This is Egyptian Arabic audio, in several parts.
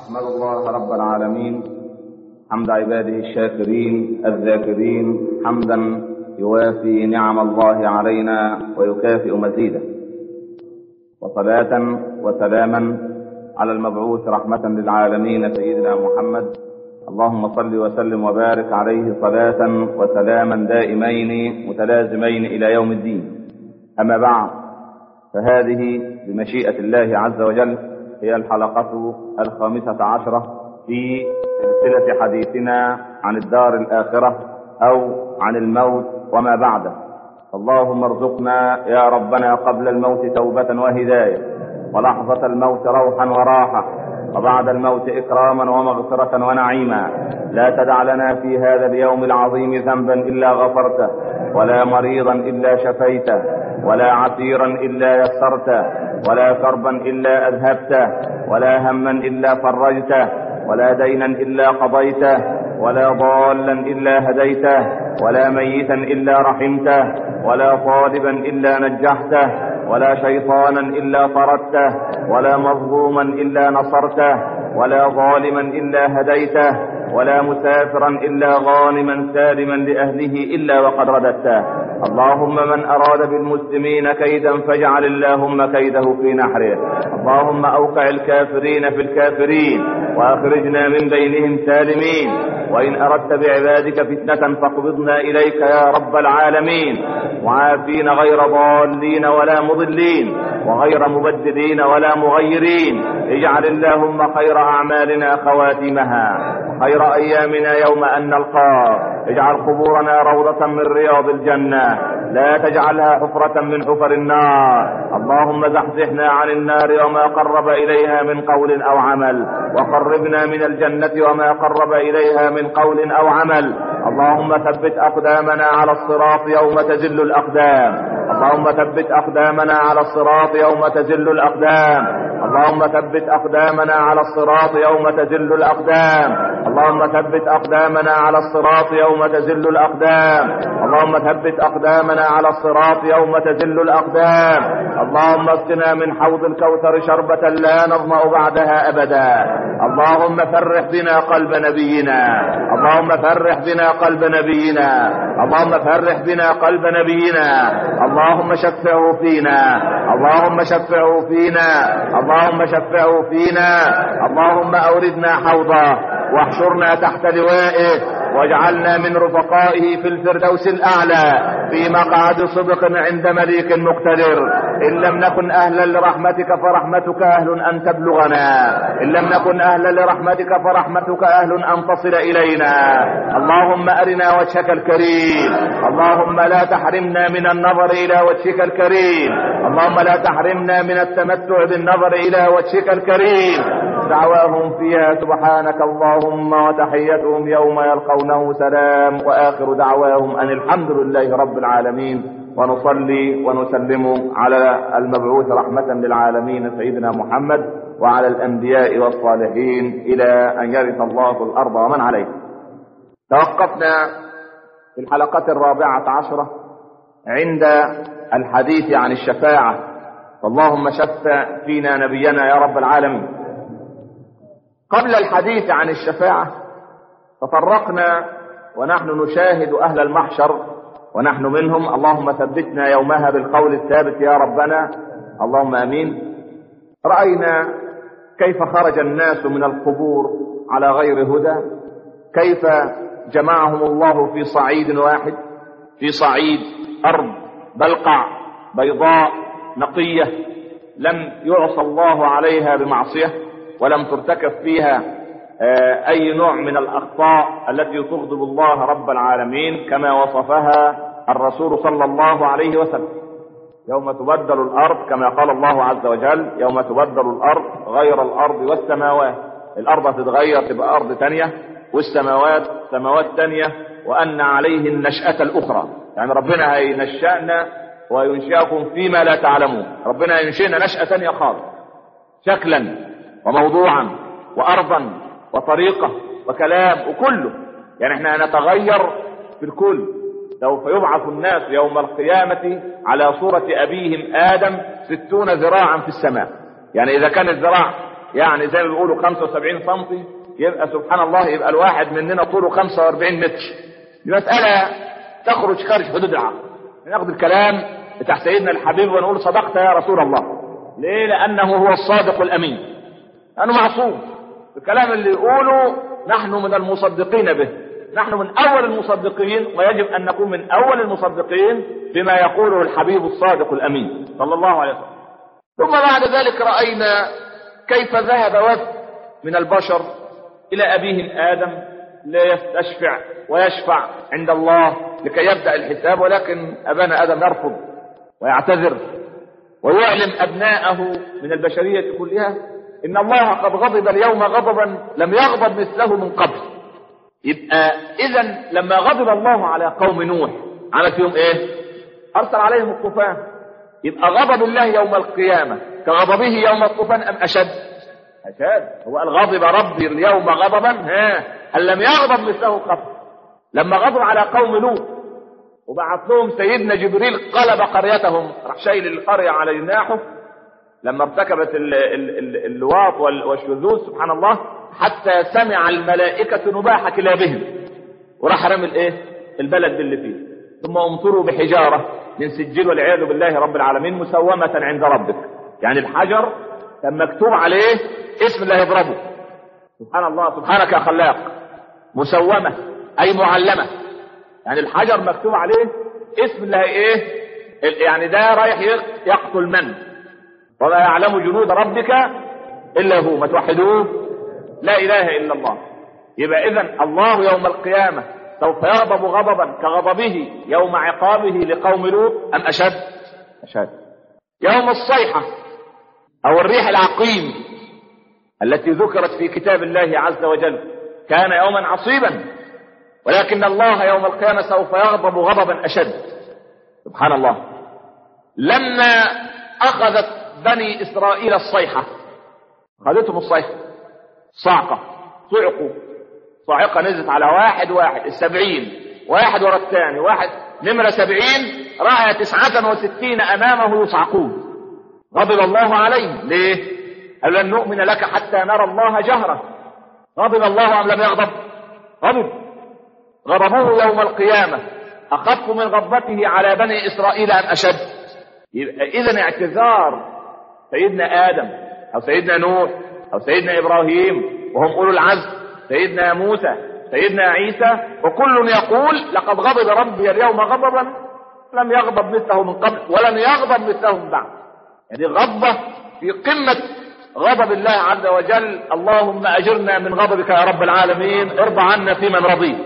أحمد الله رب العالمين حمد عباده الشاكرين الذاكرين حمدا يوافي نعم الله علينا ويكافئ مزيده وصلاة وسلاما على المبعوث رحمة للعالمين سيدنا محمد اللهم صل وسلم وبارك عليه صلاة وسلاما دائمين متلازمين إلى يوم الدين أما بعد فهذه بمشيئة الله عز وجل هي الحلقة الخامسة عشرة في سلسلة حديثنا عن الدار الآخرة أو عن الموت وما بعده اللهم ارزقنا يا ربنا قبل الموت توبة وهداية ولحظة الموت روحا وراحة وبعد الموت إكراما ومغفرة ونعيما لا تدع لنا في هذا اليوم العظيم ذنبا إلا غفرته ولا مريضا إلا شفيته ولا عسيرا إلا يسرته ولا كربا إلا أذهبته ولا هما إلا فرجته ولا دينا إلا قضيته ولا ضالا إلا هديته ولا ميتا إلا رحمته ولا طالبا إلا نجحته ولا شيطانا إلا طردته ولا مظلوما إلا نصرته ولا ظالما إلا هديته ولا مسافرا إلا غانما سالما لأهله إلا وقد رددته اللهم من أراد بالمسلمين كيدا فاجعل اللهم كيده في نحره اللهم أوقع الكافرين في الكافرين وأخرجنا من بينهم سالمين وإن أردت بعبادك فتنة فاقبضنا إليك يا رب العالمين وعافين غير ضالين ولا مضلين وغير مبدلين ولا مغيرين اجعل اللهم خير أعمالنا خواتمها خير أيامنا يوم أن نلقاك اجعل قبورنا روضة من رياض الجنة لا تجعلها حفرة من حفر النار اللهم زحزحنا عن النار وما قرب إليها من قول أو عمل وقربنا من الجنة وما قرب إليها من قول أو عمل اللهم ثبت أقدامنا على الصراط يوم تزل الأقدام اللهم ثبت أقدامنا على الصراط يوم تزل الأقدام اللهم ثبت أقدامنا على الصراط يوم تزل الأقدام اللهم ثبت أقدامنا على الصراط يوم تزل الأقدام اللهم ثبت أقدامنا على الصراط يوم تزل الأقدام اللهم اسقنا من حوض الكوثر شربة لا نظمأ بعدها أبدا اللهم فرح بنا قلب نبينا اللهم فرح بنا قلب نبينا اللهم فرح بنا قلب نبينا اللهم شفعه فينا اللهم شفعه فينا اللهم شفعه فينا اللهم أوردنا حوضه واحشرنا تحت لوائه واجعلنا من رفقائه في الفردوس الأعلى في مقعد صدق عند مليك مقتدر إن لم نكن أهلا لرحمتك فرحمتك أهل أن تبلغنا إن لم نكن أهلا لرحمتك فرحمتك أهل أن تصل إلينا اللهم أرنا وجهك الكريم اللهم لا تحرمنا من النظر إلى وجهك الكريم اللهم لا تحرمنا من التمتع بالنظر إلى وجهك الكريم دعواهم فيها سبحانك اللهم وتحيتهم يوم يلقونه سلام واخر دعواهم ان الحمد لله رب العالمين ونصلي ونسلم على المبعوث رحمة للعالمين سيدنا محمد وعلى الانبياء والصالحين الى ان يرث الله الارض ومن عليها. توقفنا في الحلقة الرابعة عشرة عند الحديث عن الشفاعة فاللهم شفع فينا نبينا يا رب العالمين. قبل الحديث عن الشفاعة تطرقنا ونحن نشاهد أهل المحشر ونحن منهم اللهم ثبتنا يومها بالقول الثابت يا ربنا اللهم امين راينا كيف خرج الناس من القبور على غير هدى كيف جمعهم الله في صعيد واحد في صعيد ارض بلقع بيضاء نقيه لم يعصى الله عليها بمعصيه ولم ترتكب فيها اي نوع من الاخطاء التي تغضب الله رب العالمين كما وصفها الرسول صلى الله عليه وسلم يوم تبدل الارض كما قال الله عز وجل يوم تبدل الارض غير الارض والسماوات الارض تتغير تبقى ارض تانية والسماوات سماوات تانية وان عليه النشأة الاخرى يعني ربنا هينشأنا وينشئكم فيما لا تعلمون ربنا ينشئنا نشأة تانية خالص شكلا وموضوعا وارضا وطريقة وكلام وكله يعني احنا نتغير في الكل سوف يبعث الناس يوم القيامة على صورة أبيهم آدم ستون ذراعا في السماء يعني إذا كان الذراع يعني زي ما بيقولوا 75 سم يبقى سبحان الله يبقى الواحد مننا طوله 45 متر دي مسألة تخرج خارج حدود العقل ناخد الكلام بتاع سيدنا الحبيب ونقول صدقت يا رسول الله ليه لأنه هو الصادق الأمين لأنه معصوم الكلام اللي يقوله نحن من المصدقين به نحن من أول المصدقين ويجب أن نكون من أول المصدقين بما يقوله الحبيب الصادق الأمين صلى الله عليه وسلم ثم بعد ذلك رأينا كيف ذهب وفد من البشر إلى أبيهم آدم ليستشفع ويشفع عند الله لكي يبدأ الحساب ولكن أبانا آدم يرفض ويعتذر ويعلم أبناءه من البشرية كلها إن الله قد غضب اليوم غضبا لم يغضب مثله من قبل يبقى إذا لما غضب الله على قوم نوح عمل فيهم إيه؟ أرسل عليهم الطوفان يبقى غضب الله يوم القيامة كغضبه يوم الطوفان أم أشد؟ أشد هو قال غضب ربي اليوم غضبا ها هل لم يغضب مثله قبل لما غضب على قوم لوط وبعث لهم سيدنا جبريل قلب قريتهم راح شايل القرية على جناحه لما ارتكبت ال ال ال اللواط والشذوذ سبحان الله حتى سمع الملائكة نباح كلابهم وراح رمي الايه البلد باللي فيه ثم امطروا بحجارة من سجيل والعياذ بالله رب العالمين مسومة عند ربك يعني الحجر كان مكتوب عليه اسم اللي هيضربه سبحان الله سبحانك يا خلاق مسومة أي معلمة يعني الحجر مكتوب عليه اسم اللي هي ايه يعني ده رايح يقتل من وما يعلم جنود ربك الا هو ما توحدوه لا اله الا الله يبقى اذا الله يوم القيامه سوف يغضب غضبا كغضبه يوم عقابه لقوم لوط ام اشد اشد يوم الصيحه او الريح العقيم التي ذكرت في كتاب الله عز وجل كان يوما عصيبا ولكن الله يوم القيامة سوف يغضب غضبا أشد سبحان الله لما أخذت بني إسرائيل الصيحة أخذتهم الصيحة صعقة صعقوا صاعقة نزلت على واحد واحد السبعين واحد ورا الثاني واحد نمرة سبعين رأى تسعة وستين أمامه يصعقون غضب الله عليهم ليه؟ قال لن نؤمن لك حتى نرى الله جهرة غضب الله أم لم يغضب؟ غضب غضبه يوم القيامة أخف من غضبته على بني إسرائيل أم أشد إذا اعتذار سيدنا آدم أو سيدنا نوح أو سيدنا إبراهيم وهم أولو العزم سيدنا موسى سيدنا عيسى وكل يقول لقد غضب ربي اليوم غضبا لم يغضب مثله من قبل ولم يغضب مثله من بعد يعني غضبة في قمة غضب الله عز وجل اللهم أجرنا من غضبك يا رب العالمين ارضى عنا في من رضيت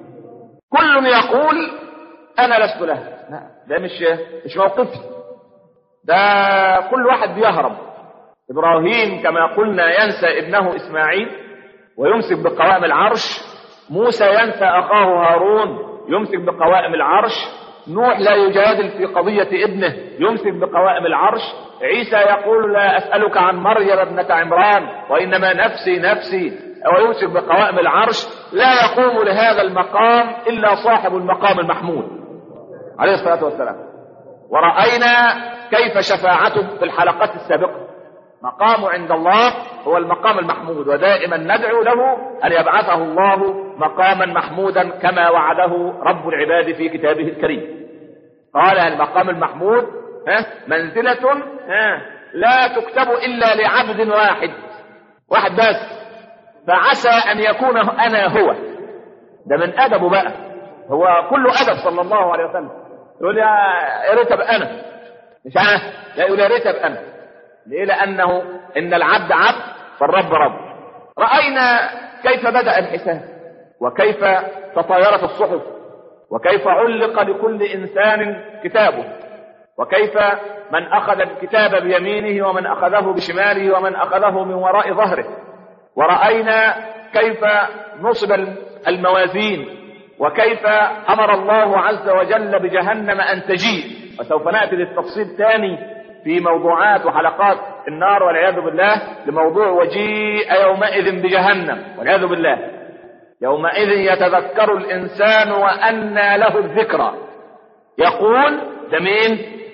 كل يقول انا لست له لا ده مش مش موقفي ده كل واحد بيهرب ابراهيم كما قلنا ينسى ابنه اسماعيل ويمسك بقوائم العرش موسى ينسى اخاه هارون يمسك بقوائم العرش نوح لا يجادل في قضية ابنه يمسك بقوائم العرش عيسى يقول لا أسألك عن مريم ابنة عمران وإنما نفسي نفسي ويمسك بقوائم العرش لا يقوم لهذا المقام إلا صاحب المقام المحمود عليه الصلاة والسلام ورأينا كيف شفاعته في الحلقات السابقة مقامه عند الله هو المقام المحمود ودائما ندعو له أن يبعثه الله مقاما محمودا كما وعده رب العباد في كتابه الكريم قال المقام المحمود ها منزلة ها لا تكتب إلا لعبد واحد واحد بس فعسى أن يكون أنا هو ده من أدبه بقى هو كله أدب صلى الله عليه وسلم يقول يا ريت أبقى أنا مش أنا لا يقول يا ريت أبقى أنا ليه لأنه إن العبد عبد فالرب رب رأينا كيف بدأ الحساب وكيف تطايرت الصحف وكيف علق لكل إنسان كتابه وكيف من أخذ الكتاب بيمينه ومن أخذه بشماله ومن أخذه من وراء ظهره ورأينا كيف نصب الموازين وكيف أمر الله عز وجل بجهنم أن تجيء وسوف نأتي للتفصيل ثاني في موضوعات وحلقات النار والعياذ بالله لموضوع وجيء يومئذ بجهنم والعياذ بالله يومئذ يتذكر الإنسان وأنى له الذكرى يقول ده مين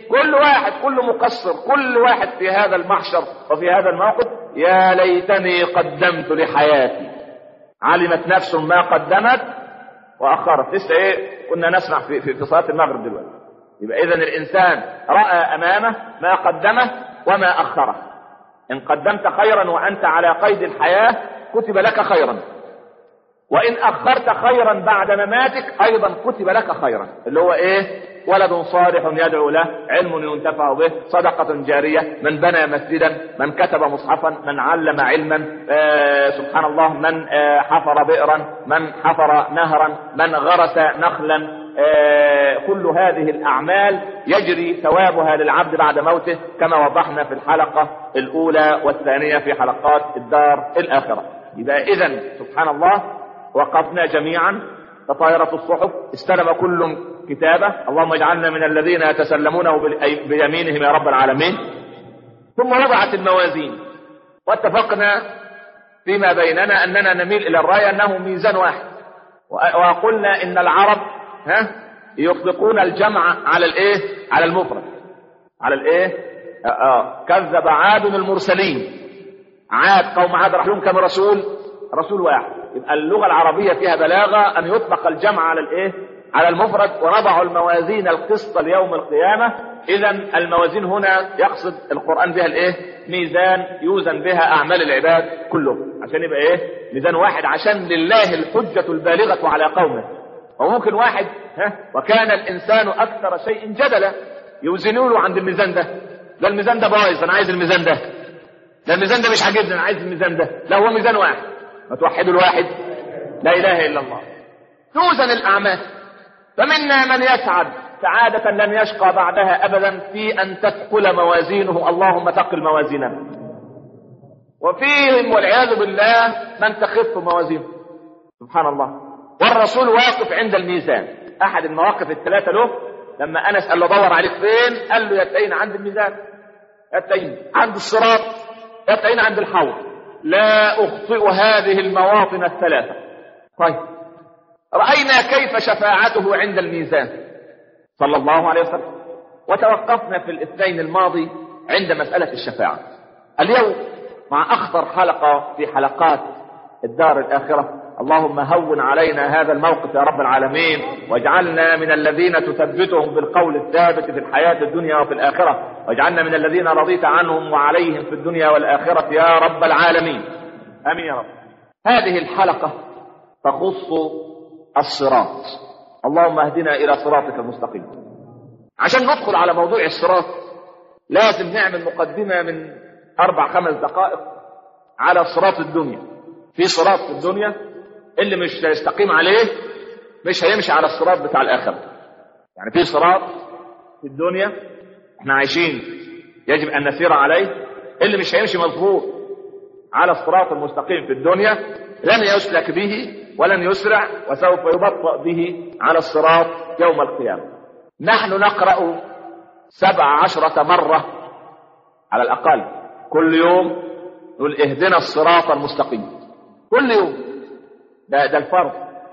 كل واحد كل مقصر كل واحد في هذا المحشر وفي هذا الموقف يا ليتني قدمت لحياتي علمت نفس ما قدمت واخرت لسه ايه كنا نسمع في في, في صلاه المغرب دلوقتي يبقى اذا الانسان راى امامه ما قدمه وما اخره ان قدمت خيرا وانت على قيد الحياه كتب لك خيرا وان اخرت خيرا بعد مماتك ايضا كتب لك خيرا اللي هو ايه ولد صالح يدعو له علم ينتفع به صدقة جارية من بنى مسجدا من كتب مصحفا من علم علما آه سبحان الله من آه حفر بئرا من حفر نهرا من غرس نخلا آه كل هذه الأعمال يجري ثوابها للعبد بعد موته كما وضحنا في الحلقة الأولى والثانية في حلقات الدار الآخرة يبقى إذا سبحان الله وقفنا جميعا تطايرت الصحف استلم كل كتابه اللهم اجعلنا من الذين يتسلمونه بيمينهم يا رب العالمين ثم وضعت الموازين واتفقنا فيما بيننا اننا نميل الى الراي انه ميزان واحد وقلنا ان العرب ها يطلقون الجمع على الايه على المفرد على الايه آه, آه. كذب عاد المرسلين عاد قوم عاد راح لهم كم رسول رسول واحد يبقى اللغه العربيه فيها بلاغه ان يطلق الجمع على الايه على المفرد ونضع الموازين القسط ليوم القيامة إذا الموازين هنا يقصد القرآن بها الإيه؟ ميزان يوزن بها أعمال العباد كلهم عشان يبقى إيه؟ ميزان واحد عشان لله الحجة البالغة على قومه وممكن واحد ها وكان الإنسان أكثر شيء جدلا يوزنوا له عند الميزان ده ده الميزان ده بايظ أنا عايز الميزان ده ده الميزان ده مش عاجبني أنا عايز الميزان ده لا هو ميزان واحد ما توحدوا الواحد لا إله إلا الله توزن الأعمال فمنا من يسعد سعادة لن يشقى بعدها أبدا في أن تثقل موازينه اللهم ثقل موازيننا وفيهم والعياذ بالله من تخف موازينه سبحان الله والرسول واقف عند الميزان أحد المواقف الثلاثة له لما أنس قال له دور عليك فين قال له يتعين عند الميزان يتعين عند الصراط يتعين عند الحوض لا أخطئ هذه المواطن الثلاثة طيب رأينا كيف شفاعته عند الميزان صلى الله عليه وسلم وتوقفنا في الاثنين الماضي عند مسألة الشفاعة اليوم مع أخطر حلقة في حلقات الدار الآخرة اللهم هون علينا هذا الموقف يا رب العالمين واجعلنا من الذين تثبتهم بالقول الثابت في الحياة الدنيا وفي الآخرة واجعلنا من الذين رضيت عنهم وعليهم في الدنيا والآخرة يا رب العالمين آمين يا رب هذه الحلقة تخص الصراط اللهم اهدنا الى صراطك المستقيم عشان ندخل على موضوع الصراط لازم نعمل مقدمة من اربع خمس دقائق على صراط الدنيا في صراط في الدنيا اللي مش هيستقيم عليه مش هيمشي على الصراط بتاع الاخره يعني في صراط في الدنيا احنا عايشين يجب ان نسير عليه اللي مش هيمشي مظبوط على الصراط المستقيم في الدنيا لن يسلك به ولن يسرع وسوف يبطأ به على الصراط يوم القيامة نحن نقرأ سبع عشرة مرة على الأقل كل يوم نقول اهدنا الصراط المستقيم كل يوم ده, ده الفرض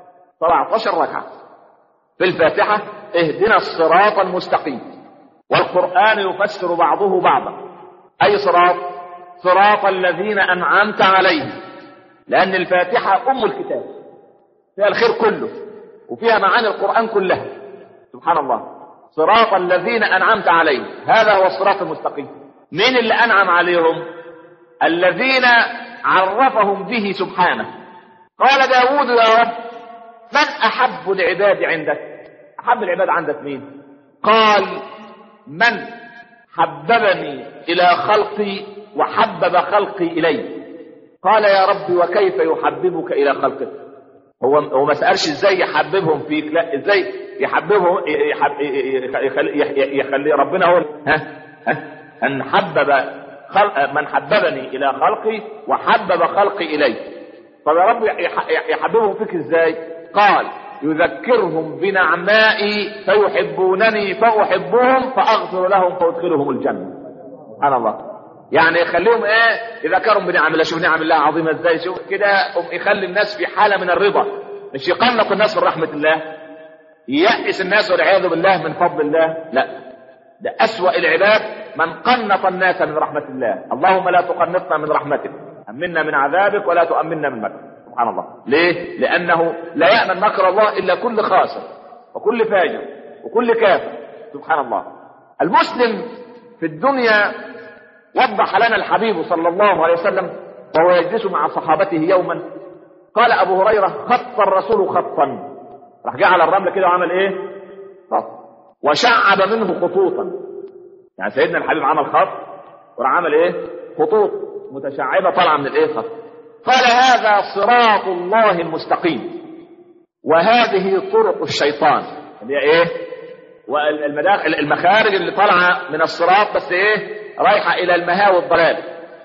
17 ركعة في الفاتحة اهدنا الصراط المستقيم والقرآن يفسر بعضه بعضا أي صراط صراط الذين أنعمت عليهم لأن الفاتحة أم الكتاب فيها الخير كله وفيها معاني القرآن كلها سبحان الله صراط الذين أنعمت عليهم هذا هو الصراط المستقيم مين اللي أنعم عليهم الذين عرفهم به سبحانه قال داود يا رب من أحب العباد عندك أحب العباد عندك مين قال من حببني إلى خلقي وحبب خلقي إلي قال يا رب وكيف يحببك إلى خلقك هو هو ما سالش ازاي يحببهم فيك لا ازاي يحببهم يحب يخلي, يخلي ربنا هو ها ها ان حبب خلق من حببني الى خلقي وحبب خلقي الي طب يا رب يحببهم فيك ازاي قال يذكرهم بنعمائي فيحبونني فاحبهم فاغفر لهم فادخلهم الجنه سبحان الله يعني يخليهم ايه يذكرهم بنعم الله شوف نعم الله عظيمه ازاي شوف كده يخلي الناس في حاله من الرضا مش يقنط الناس من رحمه الله ييأس الناس والعياذ بالله من فضل الله لا ده أسوأ العباد من قنط الناس من رحمة الله اللهم لا تقنطنا من رحمتك أمنا من عذابك ولا تؤمنا من مكرك سبحان الله ليه؟ لأنه لا يأمن مكر الله إلا كل خاسر وكل فاجر وكل كافر سبحان الله المسلم في الدنيا وضح لنا الحبيب صلى الله عليه وسلم وهو يجلس مع صحابته يوما قال أبو هريرة خط الرسول خطا راح جه على الرمل كده وعمل ايه خط وشعب منه خطوطا يعني سيدنا الحبيب عمل خط وراح عمل ايه خطوط متشعبة طالعة من الايه خط قال هذا صراط الله المستقيم وهذه طرق الشيطان اللي هي ايه والمداخل المخارج اللي طالعه من الصراط بس ايه رايحه الى المهاوي والضلال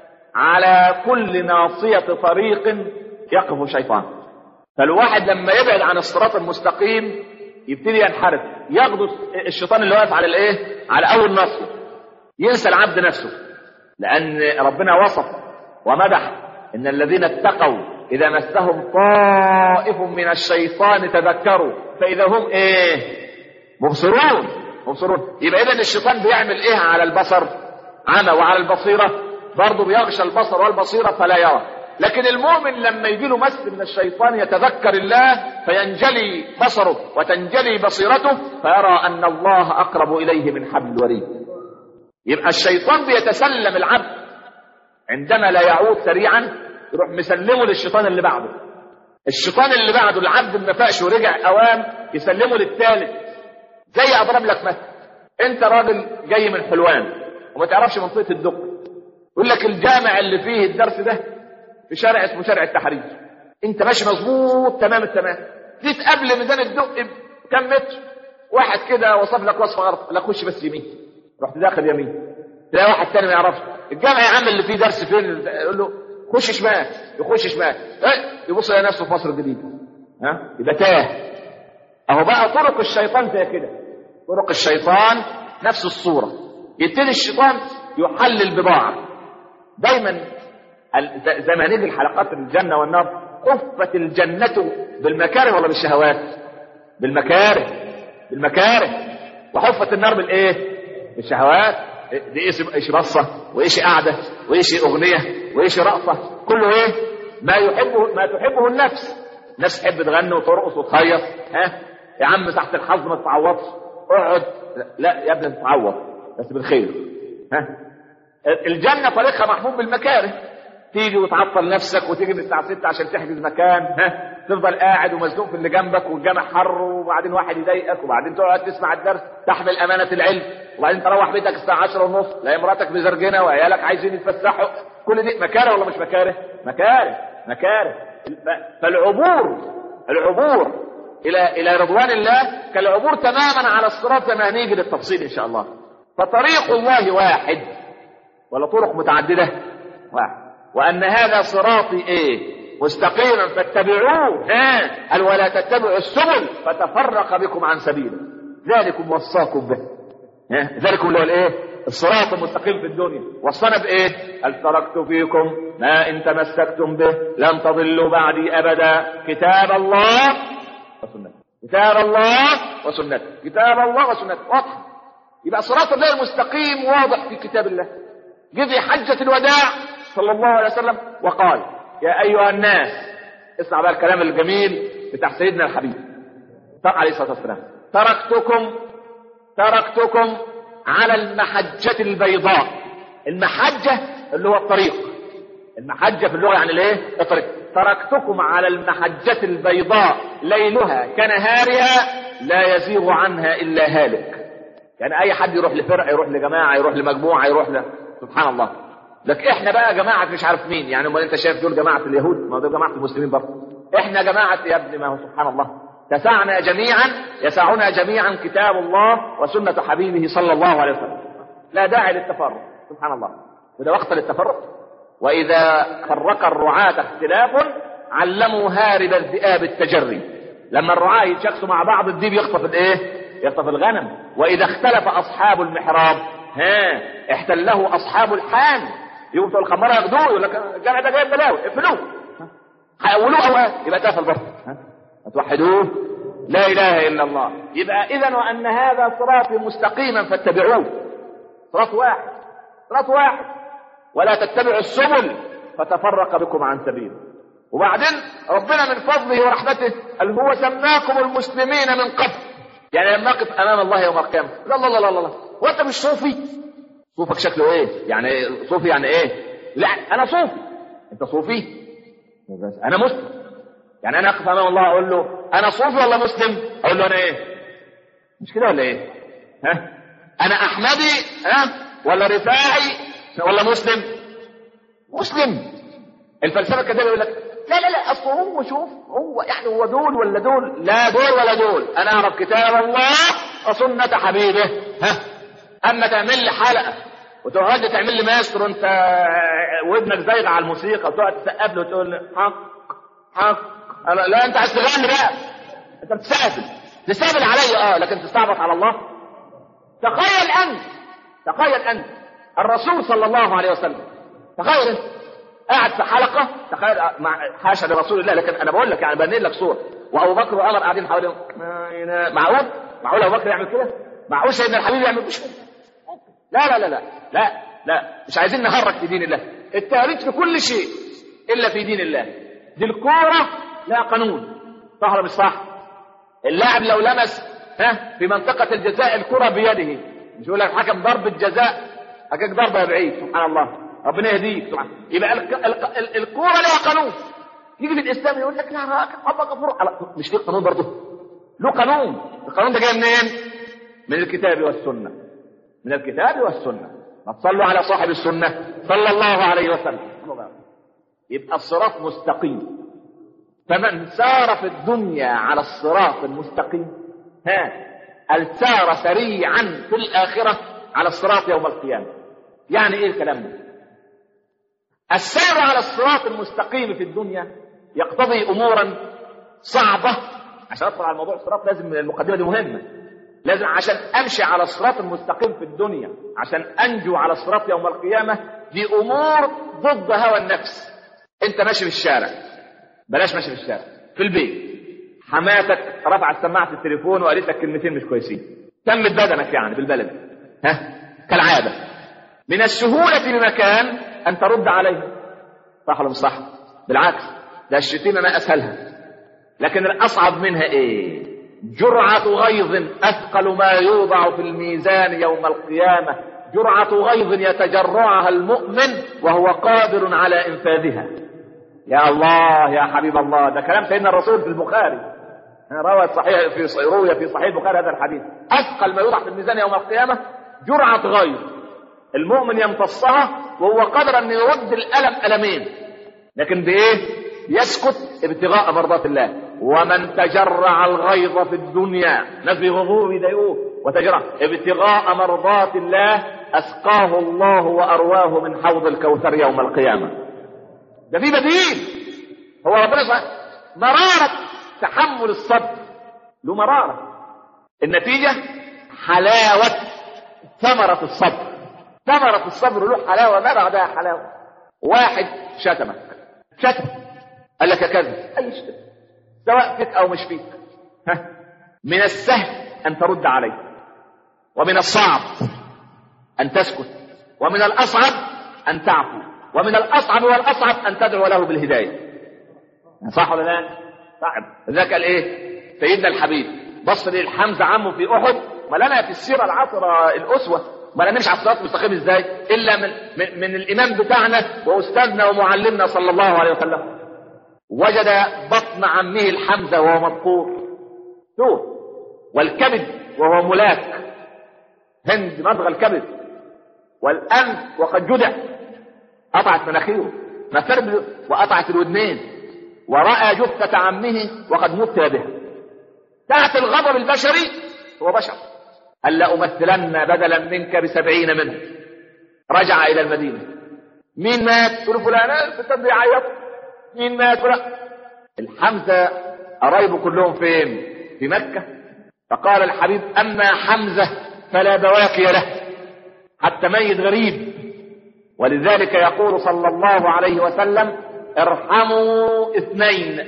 على كل ناصيه طريق يقف شيطان فالواحد لما يبعد عن الصراط المستقيم يبتدي ينحرف ياخده الشيطان اللي واقف على الايه على اول ناصيه ينسى العبد نفسه لان ربنا وصف ومدح ان الذين اتقوا اذا مسهم طائف من الشيطان تذكروا فاذا هم ايه مبصرون مبصرون يبقى اذا الشيطان بيعمل ايه على البصر عمى وعلى البصيره برضه بيغشى البصر والبصيره فلا يرى لكن المؤمن لما يجي له مس من الشيطان يتذكر الله فينجلي بصره وتنجلي بصيرته فيرى ان الله اقرب اليه من حبل الوريد يبقى الشيطان بيتسلم العبد عندما لا يعود سريعا يروح مسلمه للشيطان اللي بعده الشيطان اللي بعده العبد ما فاقش ورجع اوام يسلمه للثالث زي اضرب لك مثل انت راجل جاي من حلوان وما تعرفش منطقه الدق يقول لك الجامع اللي فيه الدرس ده في شارع اسمه شارع التحرير انت ماشي مظبوط تمام التمام جيت قبل ميدان الدق بكم متر واحد كده وصف لك وصفه غلط لا خش بس يمين رحت داخل يمين تلاقي واحد تاني ما يعرفش الجامع يا عم اللي فيه درس فين يقول له خش شمال يخش شمال ايه يبص يلاقي نفسه في مصر الجديده ها يبقى تاه اهو بقى طرق الشيطان زي كده طرق الشيطان نفس الصوره يبتدي الشيطان يحلل بضاعه دايما زي ما هنيجي الحلقات الجنه والنار حفت الجنه بالمكاره ولا بالشهوات بالمكاره بالمكاره وحفت النار بالايه بالشهوات دي ايش ايش بصه وايش قعده وايش اغنيه وايش رقصه كله ايه ما يحبه ما تحبه النفس النفس تحب تغني وترقص وتخيط ها يا عم تحت الحظ ما تتعوضش اقعد لا يا ابني تتعوض بس بالخير ها الجنه طريقها محبوب بالمكاره تيجي وتعطل نفسك وتيجي من الساعه 6 عشان تحجز مكان ها تفضل قاعد ومزنوق في اللي جنبك والجامع حر وبعدين واحد يضايقك وبعدين تقعد تسمع الدرس تحمل امانه العلم وبعدين تروح بيتك الساعه 10 ونص لا مراتك مزرجنه وعيالك عايزين يتفسحوا كل دي مكاره ولا مش مكاره؟ مكاره مكاره فالعبور العبور الى الى رضوان الله كالعبور تماما على الصراط زي ما هنيجي للتفصيل ان شاء الله فطريق الله واحد ولا طرق متعدده واحد وان هذا صراطي ايه مستقيما فاتبعوه ها قال ولا تتبعوا السبل فتفرق بكم عن سبيله ذلكم وصاكم به ها ذلكم اللي هو الايه الصراط المستقيم في الدنيا وصانا بايه قال تركت فيكم ما ان تمسكتم به لن تضلوا بعدي ابدا كتاب الله وسنته كتاب الله وسنته كتاب الله وسنته واضح يبقى صراط الله المستقيم واضح في كتاب الله جه في حجه الوداع صلى الله عليه وسلم وقال يا ايها الناس اسمع بقى الكلام الجميل بتاع سيدنا الحبيب عليه الصلاه والسلام تركتكم تركتكم على المحجة البيضاء المحجة اللي هو الطريق المحجة في اللغة يعني الايه الطريق تركتكم على المحجة البيضاء ليلها كنهارها لا يزيغ عنها إلا هالك يعني أي حد يروح لفرقة يروح لجماعة يروح لمجموعة يروح ل... سبحان الله لك احنا بقى جماعة مش عارف مين يعني امال انت شايف دول جماعة اليهود ما دول جماعة المسلمين برضه احنا جماعة يا ابني ما هو سبحان الله تسعنا جميعا يسعنا جميعا كتاب الله وسنة حبيبه صلى الله عليه وسلم لا داعي للتفرق سبحان الله وده وقت للتفرق وإذا فرق الرعاة اختلاف علموا هارب الذئاب التجري لما الرعاة يتشخصوا مع بعض الديب يخطف الايه يخطف الغنم وإذا اختلف أصحاب المحراب ها احتله أصحاب الحان يقوم بتوع الخمارة ياخدوه يقول لك الجامع ده جايب بلاوي اقفلوه هيقولوه اوقات يبقى تقفل برضه توحدوه لا اله الا الله يبقى اذا وان هذا صراطي مستقيما فاتبعوه صراط واحد صراط واحد ولا تتبعوا السبل فتفرق بكم عن سبيله وبعدين ربنا من فضله ورحمته قال هو سماكم المسلمين من قبل يعني لما اقف امام الله يوم القيامه لا لا لا لا لا وانت مش صوفي صوفك شكله ايه يعني صوفي يعني ايه لا انا صوفي انت صوفي بس انا مسلم يعني انا اقف امام الله اقول له انا صوفي ولا مسلم اقول له انا ايه مش كده ولا ايه ها انا احمدي ها ولا رفاعي ولا مسلم مسلم الفلسفه كده يقول لك لا لا لا اصل هو شوف هو يعني هو دول ولا دول لا دول ولا دول انا اعرف كتاب الله وسنه حبيبه ها اما تعمل لي حلقه وتقعد تعمل لي ماستر وانت ودنك زايغ على الموسيقى وتقعد تسقف له وتقول لي حق حق أنا لا انت عايز تغني بقى انت بتستقبل تستقبل عليا اه لكن تستعبط على الله تخيل انت تخيل انت الرسول صلى الله عليه وسلم تخيل انت قاعد في حلقه تخيل مع حاشا لرسول الله لكن انا بقول لك يعني بنيل لك صوره وابو بكر وعمر قاعدين حواليهم معقول معقول ابو بكر يعمل كده معقول سيدنا الحبيب يعمل مش لا لا لا لا لا لا مش عايزين نهرج في دين الله التهريج في كل شيء الا في دين الله دي الكوره لا قانون صح ولا مش صح اللاعب لو لمس ها في منطقه الجزاء الكره بيده مش يقول لك حكم ضربه جزاء حكم ضربه بعيد سبحان الله ربنا يهديك سبحان يبقى الك... الك... ال- الكوره لها قانون يجي في الاسلام يقول لك لا الله غفور على- مش في قانون برضه له قانون القانون ده جاي منين من الكتاب والسنه من الكتاب والسنه ما تصلوا على صاحب السنه صلى الله عليه وسلم يبقى الصراط مستقيم فمن سار في الدنيا على الصراط المستقيم ها السار سريعا في الآخرة على الصراط يوم القيامة يعني ايه الكلام ده السير على الصراط المستقيم في الدنيا يقتضي امورا صعبة عشان ادخل على موضوع الصراط لازم المقدمة دي مهمة لازم عشان امشي على الصراط المستقيم في الدنيا عشان انجو على الصراط يوم القيامة دي امور ضد هوى النفس انت ماشي في الشارع بلاش ماشي في الشارع في البيت حماتك رفعت سماعة التليفون وقالت لك كلمتين مش كويسين تمت بدنك يعني بالبلد ها كالعادة من السهولة بمكان أن ترد عليه صح ولا مش صح بالعكس ده الشتيمة ما أسهلها لكن الأصعب منها إيه جرعة غيظ أثقل ما يوضع في الميزان يوم القيامة جرعة غيظ يتجرعها المؤمن وهو قادر على إنفاذها يا الله يا حبيب الله ده كلام سيدنا الرسول في البخاري روى صحيح في روي في صحيح البخاري هذا الحديث اثقل ما يوضع في الميزان يوم القيامه جرعه غيظ المؤمن يمتصها وهو قادر ان يرد الالم المين لكن بايه يسكت ابتغاء مرضات الله ومن تجرع الغيظ في الدنيا ناس بيغضوه ويضايقوه وتجرع ابتغاء مرضات الله اسقاه الله وارواه من حوض الكوثر يوم القيامه ده في بديل هو ربنا سبحانه مرارة تحمل الصبر له مرارة النتيجة حلاوة ثمرة الصبر ثمرة الصبر له حلاوة ما بعدها حلاوة واحد شتمك شتم قال لك كذا أي شتم سواء فيك أو مش فيك ها من السهل أن ترد عليه ومن الصعب أن تسكت ومن الأصعب أن تعفو ومن الأصعب والأصعب أن تدعو له بالهداية صح ولا لا؟ صعب ذاك قال إيه؟ سيدنا الحبيب بص للحمزة عمه في أحد ما لنا في السيرة العطرة الأسوة ما لنا نمشي على الصراط المستقيم إزاي؟ إلا من, من, من الإمام بتاعنا وأستاذنا ومعلمنا صلى الله عليه وسلم وجد بطن عمه الحمزة وهو مذكور شوف والكبد وهو ملاك هند مضغ الكبد والأنف وقد جدع قطعت مناخيره مثل وقطعت الودنين ورأى جثة عمه وقد مثل بها تحت الغضب البشري هو بشر قال لأمثلن بدلا منك بسبعين منه رجع إلى المدينة مين مات؟ تقول فلان بتبدي يعيط مين مات؟ فلان الحمزة قرايبه كلهم فين؟ في مكة فقال الحبيب أما حمزة فلا بواكي له حتى ميت غريب ولذلك يقول صلى الله عليه وسلم ارحموا اثنين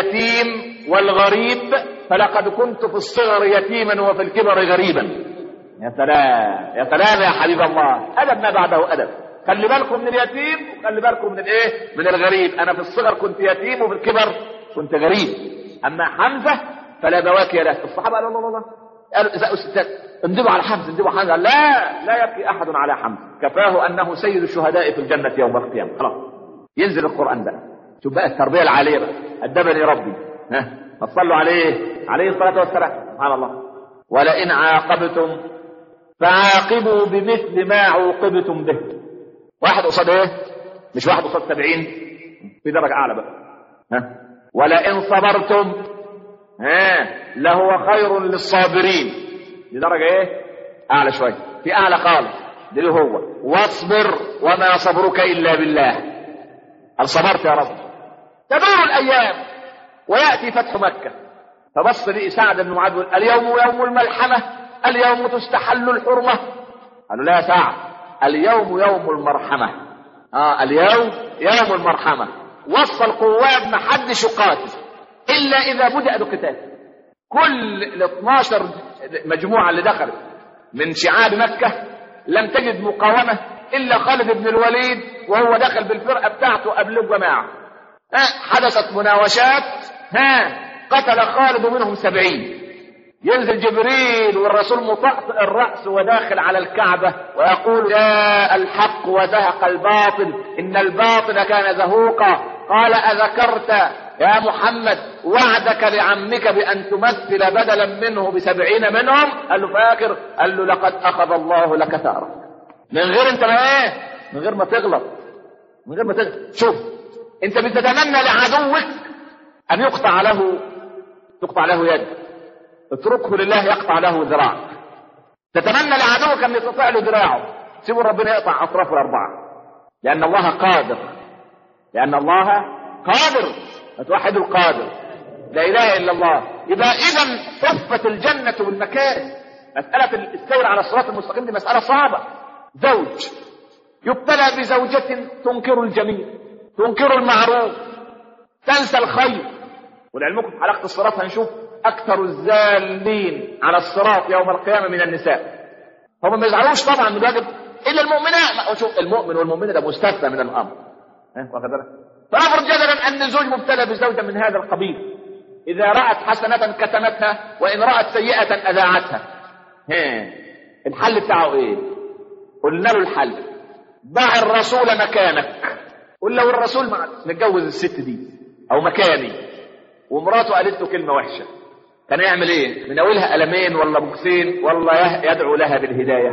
اليتيم والغريب فلقد كنت في الصغر يتيما وفي الكبر غريبا يا سلام يا سلام يا حبيب الله ادب ما بعده ادب خلي بالكم من اليتيم وخلي بالكم من الايه من الغريب انا في الصغر كنت يتيم وفي الكبر كنت غريب اما حمزه فلا بواكي له الصحابه قالوا الله الله قالوا اذا الستات اندبوا على حمزه اندبوا على حمزه لا لا يبكي احد على حمزه كفاه انه سيد الشهداء في الجنه يوم القيامه خلاص ينزل القران بقى شوف بقى التربيه العاليه بقى ادبني ربي ها ما تصلوا عليه عليه الصلاه والسلام سبحان الله ولئن عاقبتم فعاقبوا بمثل ما عوقبتم به واحد قصاد ايه مش واحد قصاد سبعين في درجة أعلى بقى ها ولئن صبرتم ها لهو خير للصابرين دي درجة ايه أعلى شوية في أعلى خالص دي اللي هو واصبر وما صبرك إلا بالله هل صبرت يا رب تدور الأيام ويأتي فتح مكة فبص لي سعد بن معاذ اليوم يوم الملحمة اليوم تستحل الحرمة قالوا لا يا سعد اليوم يوم المرحمة اه اليوم يوم المرحمة وصل القوات ما حدش يقاتل الا اذا بدأ بقتال كل ال 12 مجموعة اللي دخلت من شعاب مكة لم تجد مقاومة الا خالد بن الوليد وهو دخل بالفرقة بتاعته قبل الجماعة ها حدثت مناوشات ها قتل خالد منهم سبعين ينزل جبريل والرسول مطأطئ الرأس وداخل على الكعبة ويقول جاء الحق وزهق الباطل إن الباطل كان زهوقا قال أذكرت يا محمد وعدك لعمك بأن تمثل بدلا منه بسبعين منهم قال له فاكر قال له لقد أخذ الله لك ثارك من غير انت ما ايه من غير ما تغلط من غير ما تغلط شوف انت بتتمنى لعدوك ان يقطع له تقطع له يد اتركه لله يقطع له ذراع تتمنى لعدوك ان يقطع له ذراعه سيبوا ربنا يقطع اطرافه الاربعه لان الله قادر لان الله قادر فتوحد القادر لا اله الا الله يبقى اذا حفت الجنه بالمكارم مساله السير على الصراط المستقيم دي مساله صعبه زوج يبتلى بزوجة تنكر الجميل تنكر المعروف تنسى الخير ولعلمكم في حلقة الصراط هنشوف أكثر الزالين على الصراط يوم القيامة من النساء هم ما يزعلوش طبعا من الواجب إلا المؤمنات شوف المؤمن والمؤمنة ده مستثنى من الأمر ها واخد بالك فنفرض جدلا أن زوج مبتلى بزوجة من هذا القبيل إذا رأت حسنة كتمتها وإن رأت سيئة أذاعتها ها الحل بتاعه إيه؟ قلنا له الحل ضع الرسول مكانك قل لو الرسول مع نتجوز الست دي او مكاني ومراته قالت له كلمه وحشه كان يعمل ايه من اولها قلمين ولا بوكسين ولا يدعو لها بالهدايه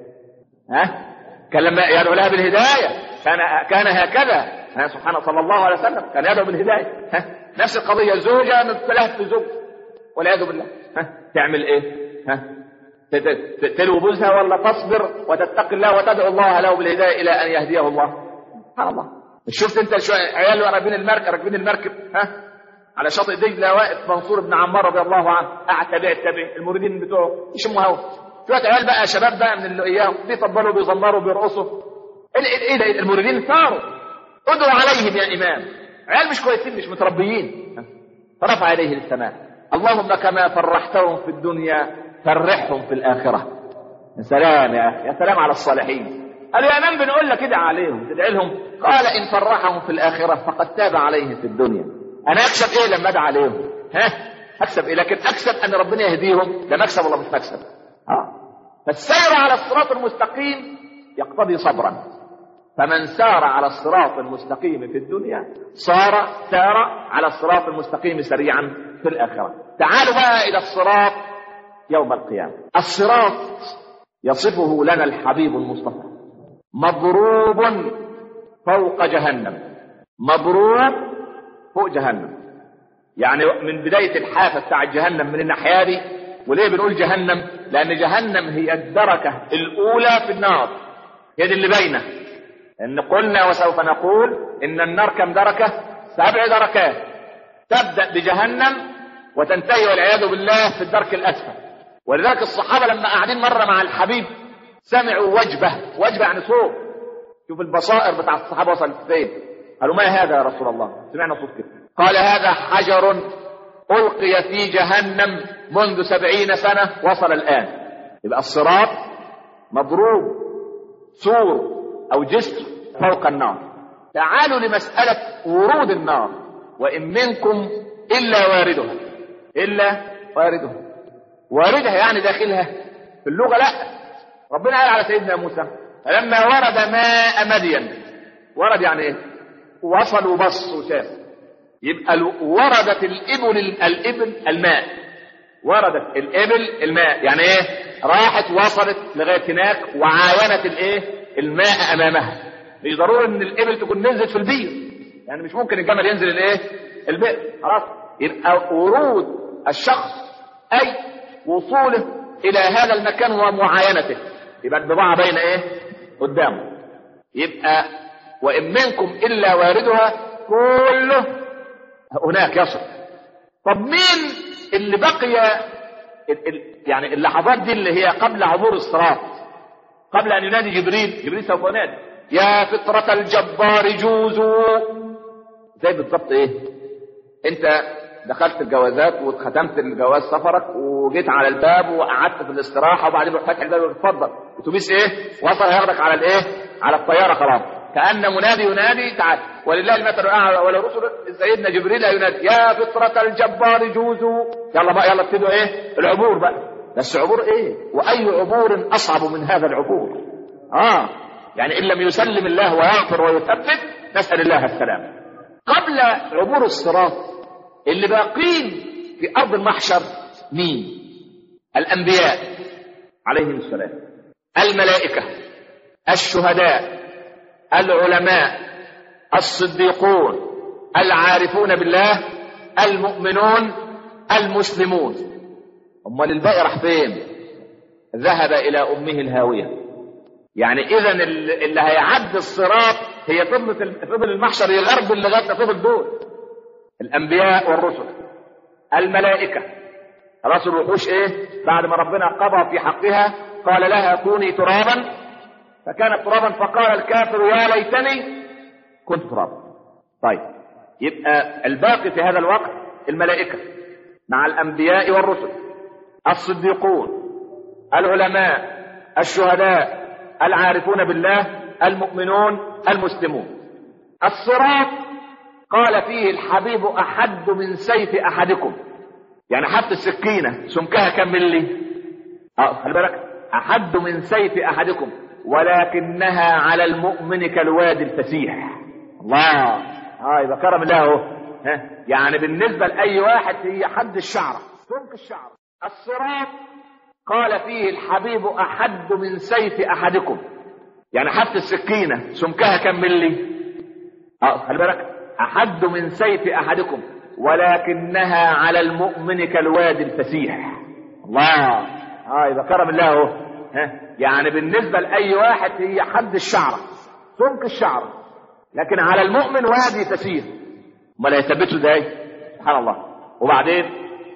ها كان لما يدعو لها بالهدايه كان كان هكذا ها سبحانه صلى الله عليه وسلم كان يدعو بالهدايه ها نفس القضيه زوجه مبتلاه في زوج والعياذ بالله ها تعمل ايه ها تلو بوزها ولا تصبر وتتقي الله وتدعو الله له بالهدايه الى ان يهديه الله سبحان الله شفت انت شويه عيال راكبين المركب راكبين المركب ها على شاطئ دجله واقف منصور بن عمار رضي الله عنه قاعد تابع تابع المريدين بتوعه يشموا هوا شويه عيال بقى شباب بقى من اللي اياهم بيطبلوا بيزمروا بيرقصوا ايه ده المريدين ثاروا ادعوا عليهم يا امام عيال مش كويسين مش متربيين فرفع يديه للسماء اللهم كما فرحتهم في الدنيا فرحهم في الآخرة يا سلام يا أخي يا سلام على الصالحين قالوا يا إمام بنقول لك ادعي عليهم تدعي لهم قال إن فرحهم في الآخرة فقد تاب عليهم في الدنيا أنا أكسب إيه لما أدعي عليهم ها أكسب إيه لكن أكسب أن ربنا يهديهم ده مكسب ولا مش مكسب آه فالسير على الصراط المستقيم يقتضي صبرا فمن سار على الصراط المستقيم في الدنيا صار سار على الصراط المستقيم سريعا في الآخرة تعالوا بقى إلى الصراط يوم القيامة الصراط يصفه لنا الحبيب المصطفى مضروب فوق جهنم مضروب فوق جهنم يعني من بداية الحافة بتاع جهنم من الناحية دي وليه بنقول جهنم لأن جهنم هي الدركة الأولى في النار هي دي اللي باينة إن قلنا وسوف نقول إن النار كم دركة سبع دركات تبدأ بجهنم وتنتهي والعياذ بالله في الدرك الأسفل ولذلك الصحابة لما قاعدين مرة مع الحبيب سمعوا وجبة وجبة يعني صوت شوف البصائر بتاع الصحابة وصلت فين قالوا ما هذا يا رسول الله سمعنا صوت كده قال هذا حجر ألقي في جهنم منذ سبعين سنة وصل الآن يبقى الصراط مضروب سور او جسر فوق النار تعالوا لمسألة ورود النار وإن منكم إلا واردها إلا واردها واردها يعني داخلها في اللغة لا ربنا قال على سيدنا موسى فلما ورد ماء مدين ورد يعني ايه وصل وبص وشاف يبقى وردت الإبل الإبل الماء وردت الإبل الماء يعني ايه راحت وصلت لغاية هناك وعاينت الايه الماء أمامها مش ضروري ان الإبل تكون نزلت في البير يعني مش ممكن الجمل ينزل الايه البئر خلاص يبقى ورود الشخص أي وصوله إلى هذا المكان ومعاينته يبقى البضاعة بين إيه؟ قدامه يبقى وإن منكم إلا واردها كله هناك يصل طب مين اللي بقي ال ال يعني اللحظات دي اللي هي قبل عبور الصراط قبل أن ينادي جبريل جبريل سوف ينادي يا فطرة الجبار جوزوا زي بالضبط ايه انت دخلت الجوازات وختمت الجواز سفرك وجيت على الباب وقعدت في الاستراحه وبعدين رحت فاتح الباب اتفضل اتوبيس ايه وصل هياخدك على الايه على الطياره خلاص كان منادي ينادي تعال ولله المثل الاعلى ولا رسل سيدنا جبريل ينادي يا فطره الجبار جوزوا يلا بقى يلا ابتدوا ايه العبور بقى بس عبور ايه واي عبور اصعب من هذا العبور اه يعني ان لم يسلم الله ويغفر ويثبت نسال الله السلامه قبل عبور الصراط اللي باقين في ارض المحشر مين الانبياء عليهم السلام الملائكه الشهداء العلماء الصديقون العارفون بالله المؤمنون المسلمون امال الباقي راح فين ذهب الى امه الهاويه يعني اذا اللي هيعدي الصراط هي فضلة فضل المحشر هي الارض اللي لغايه فضل دول الانبياء والرسل الملائكه خلاص الوحوش ايه بعد ما ربنا قضى في حقها قال لها كوني ترابا فكانت ترابا فقال الكافر يا ليتني كنت ترابا طيب يبقى الباقي في هذا الوقت الملائكه مع الانبياء والرسل الصديقون العلماء الشهداء العارفون بالله المؤمنون المسلمون الصراط قال فيه الحبيب أحد من سيف أحدكم يعني حتى السكينة سمكها كم ملي اه خلي بالك أحد من سيف أحدكم ولكنها على المؤمن كالوادي الفسيح الله اه يبقى كرم الله اهو ها يعني بالنسبة لأي واحد هي حد الشعرة سمك الشعرة الصراط قال فيه الحبيب أحد من سيف أحدكم يعني حتى السكينة سمكها كم ملي اه خلي بالك أحد من سيف أحدكم ولكنها على المؤمن كالوادي الفسيح الله اه يبقى كرم الله اهو ها يعني بالنسبة لأي واحد هي حد الشعرة سمك الشعرة لكن على المؤمن وادي فسيح امال هيثبته ازاي سبحان الله وبعدين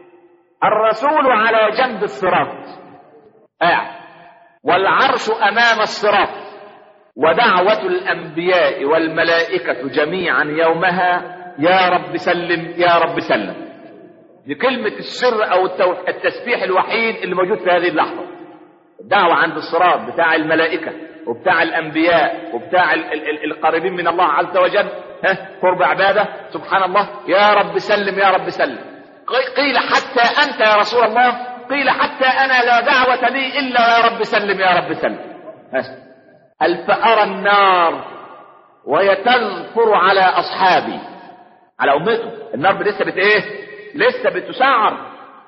الرسول على جنب الصراط قاعد والعرش امام الصراط ودعوة الانبياء والملائكة جميعا يومها يا رب سلم يا رب سلم دي كلمة السر او التسبيح الوحيد اللي موجود في هذه اللحظة الدعوة عند الصراط بتاع الملائكة وبتاع الانبياء وبتاع ال ال ال القريبين من الله عز وجل ها قرب عباده سبحان الله يا رب سلم يا رب سلم قيل حتى انت يا رسول الله قيل حتى انا لا دعوة لي الا يا رب سلم يا رب سلم هل فارى النار وهي تنفر على اصحابي على امته النار لسه بت ايه لسه بتسعر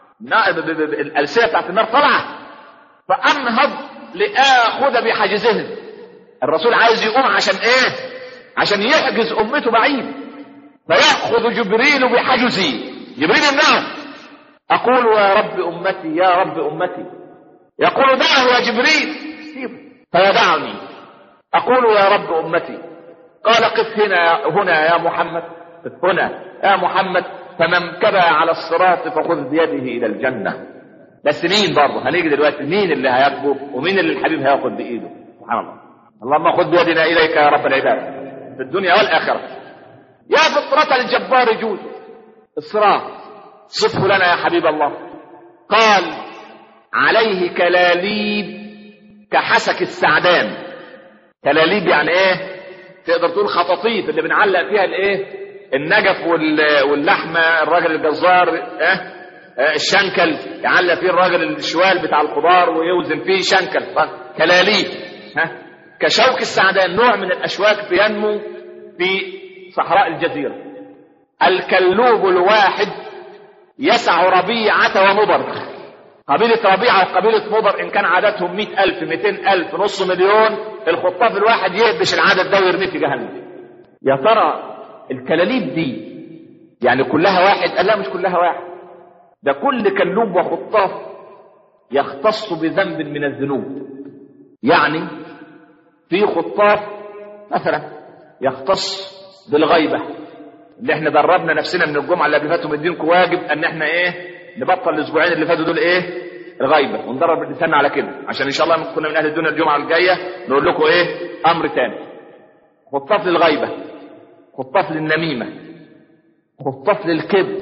الالسنه بتاعت النار طالعه فانهض لاخذ بحاجزهم الرسول عايز يقوم عشان ايه عشان يحجز امته بعيد فياخذ جبريل بحجزي جبريل النعم اقول يا رب امتي يا رب امتي يقول دعه يا جبريل فيدعني اقول يا رب امتي قال قف هنا هنا يا محمد قف هنا يا محمد فمن كبى على الصراط فخذ بيده الى الجنه بس مين برضه هنيجي دلوقتي مين اللي هيكبر ومين اللي الحبيب هياخد بايده سبحان الله اللهم خذ بيدنا اليك يا رب العباد في الدنيا والاخره يا فطرة الجبار جود الصراط صفه لنا يا حبيب الله قال عليه كلاليب كحسك السعدان كلاليب يعني ايه تقدر تقول خطاطيف اللي بنعلق فيها الايه النجف وال- واللحمه الراجل الجزار اه آه، الشنكل يعلق فيه الراجل الشوال بتاع الخضار ويوزن فيه شنكل كلاليب ها كشوك السعدان نوع من الاشواك بينمو في صحراء الجزيره الكلوب الواحد يسع ربيعة ومضر قبيلة ربيعة وقبيلة مضر إن كان عددهم مئة ألف مئتين ألف نص مليون الخطاف الواحد يهبش العدد ده ويرميه في جهنم يا ترى الكلاليب دي يعني كلها واحد قال لا مش كلها واحد ده كل كلوب وخطاف يختص بذنب من الذنوب يعني في خطاف مثلا يختص بالغيبة اللي احنا دربنا نفسنا من الجمعة اللي فاتوا مدينكم واجب ان احنا ايه نبطل الاسبوعين اللي فاتوا دول ايه الغيبة وندرب لساننا على كده عشان ان شاء الله كنا من اهل الدنيا الجمعة الجاية نقول لكم ايه امر تاني خطاف للغيبة خطاف للنميمة خطاف للكبر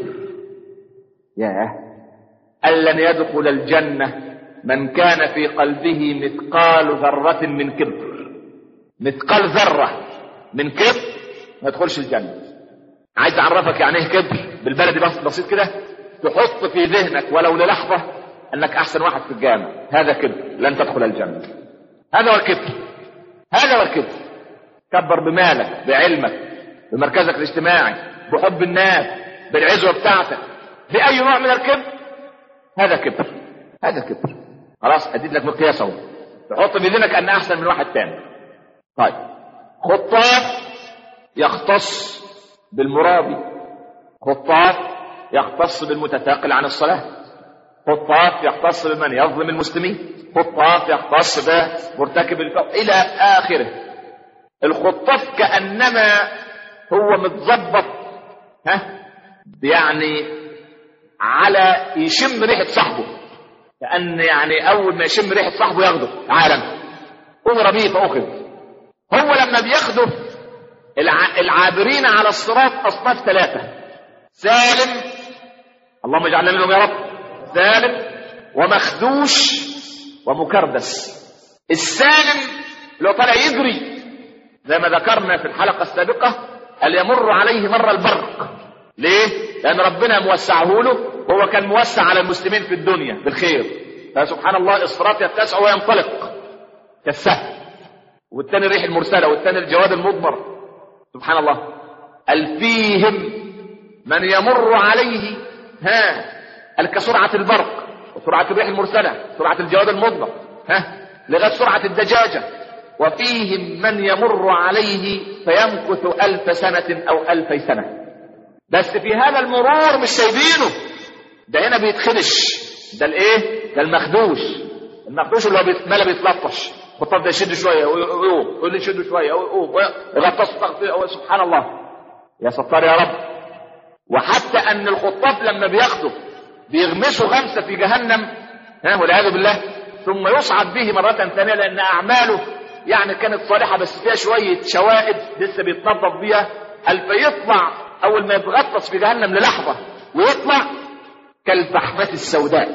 ياه أن لن يدخل الجنة من كان في قلبه مثقال ذرة من كبر مثقال ذرة من كبر ما يدخلش الجنة عايز اعرفك يعني ايه كبر بالبلدي بس بسيط كده تحط في ذهنك ولو للحظة انك احسن واحد في الجامع هذا كبر لن تدخل الجنة هذا هو الكبر هذا هو الكبر كبر بمالك بعلمك بمركزك الاجتماعي بحب الناس بالعزوة بتاعتك بأي نوع من الكبر هذا كبر هذا كبر خلاص اديت لك مقياس اهو تحط في ذهنك ان احسن من واحد تاني طيب خطاف يختص بالمرابي خطاف يختص بالمتثاقل عن الصلاة خطاف يختص بمن يظلم المسلمين خطاف يختص بمرتكب الفوق إلى آخره الخطاف كأنما هو متظبط ها يعني على يشم ريحة صاحبه كأن يعني أول ما يشم ريحة صاحبه ياخده تعالى أمر به فأخذ هو لما بياخده الع... العابرين على الصراط أصناف ثلاثة سالم اللهم اجعلنا منهم يا رب سالم ومخدوش ومكردس السالم لو طالع يجري زي ما ذكرنا في الحلقة السابقة قال يمر عليه مر البرق ليه؟ لأن ربنا موسعه له هو كان موسع على المسلمين في الدنيا بالخير فسبحان الله الصراط يتسع وينطلق كالسهل والتاني الريح المرسلة والتاني الجواد المضمر سبحان الله قال فيهم من يمر عليه ها قال كسرعة البرق وسرعة الريح المرسلة سرعة الجواد المضمر ها لغاية سرعة الدجاجة وفيهم من يمر عليه فيمكث ألف سنة أو ألفي سنة بس في هذا المرور مش سايبينه ده هنا بيتخدش ده الايه ده المخدوش المخدوش اللي هو بيتملى بيتلطش الخطاب ده يشد شويه ويقوم يقول لي شد شويه ويقوم يغطس سبحان الله يا ستار يا رب وحتى ان الخطاب لما بياخده بيغمسوا غمسه في جهنم ها والعياذ بالله ثم يصعد به مره ثانيه لان اعماله يعني كانت صالحه بس فيها شويه شوائب لسه بيتنظف بيها قال فيطلع اول ما يتغطس في جهنم للحظه ويطلع كالفحمة السوداء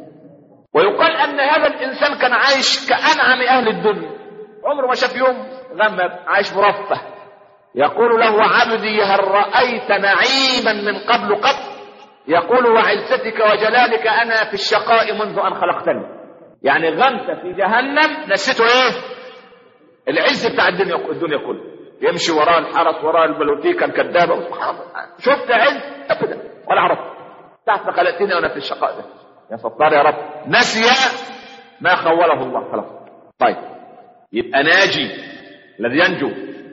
ويقال ان هذا الانسان كان عايش كانعم اهل الدنيا عمره ما شاف يوم غمب عايش مرفه يقول له عبدي هل رايت نعيما من قبل قط يقول وعزتك وجلالك انا في الشقاء منذ ان خلقتني يعني غمسه في جهنم نسيته ايه العز بتاع الدنيا الدنيا كلها يمشي وراء الحرس وراء البلوتيكا الكذابه شفت عز ابدا ولا عرفت ساعة ما خلقتني وانا في الشقاء ده يا ستار يا رب نسي ما خوله الله خلاص طيب يبقى ناجي الذي ينجو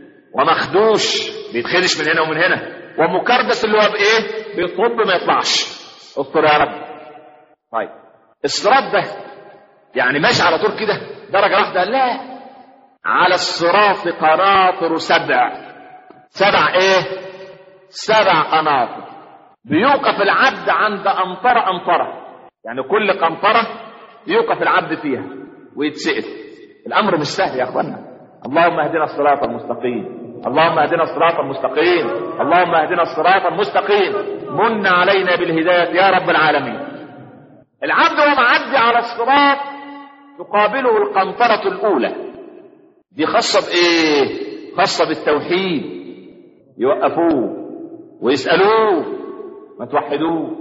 ومخدوش بيتخدش من هنا ومن هنا ومكردس اللي هو بايه بيطب ما يطلعش استر يا رب طيب الصراط ده يعني ماشي على طول كده درجة واحدة لا على الصراط قناطر سبع سبع ايه سبع قناطر بيوقف العبد عند أمطرة أمطرة يعني كل قنطرة يوقف العبد فيها ويتسأل الأمر مش سهل يا أخوانا اللهم اهدنا الصراط المستقيم اللهم اهدنا الصراط المستقيم اللهم اهدنا الصراط المستقيم من علينا بالهداية يا رب العالمين العبد وهو معدي على الصراط تقابله القنطرة الأولى دي خاصة بإيه؟ خاصة بالتوحيد يوقفوه ويسألوه ما توحدوه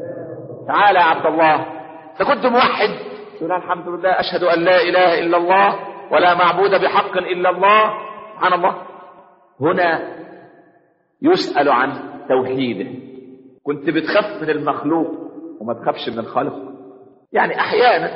تعالى يا عبد الله انت كنت موحد تقول الحمد لله اشهد ان لا اله الا الله ولا معبود بحق الا الله سبحان الله هنا يسأل عن توحيده كنت بتخاف من المخلوق وما تخافش من الخالق يعني احيانا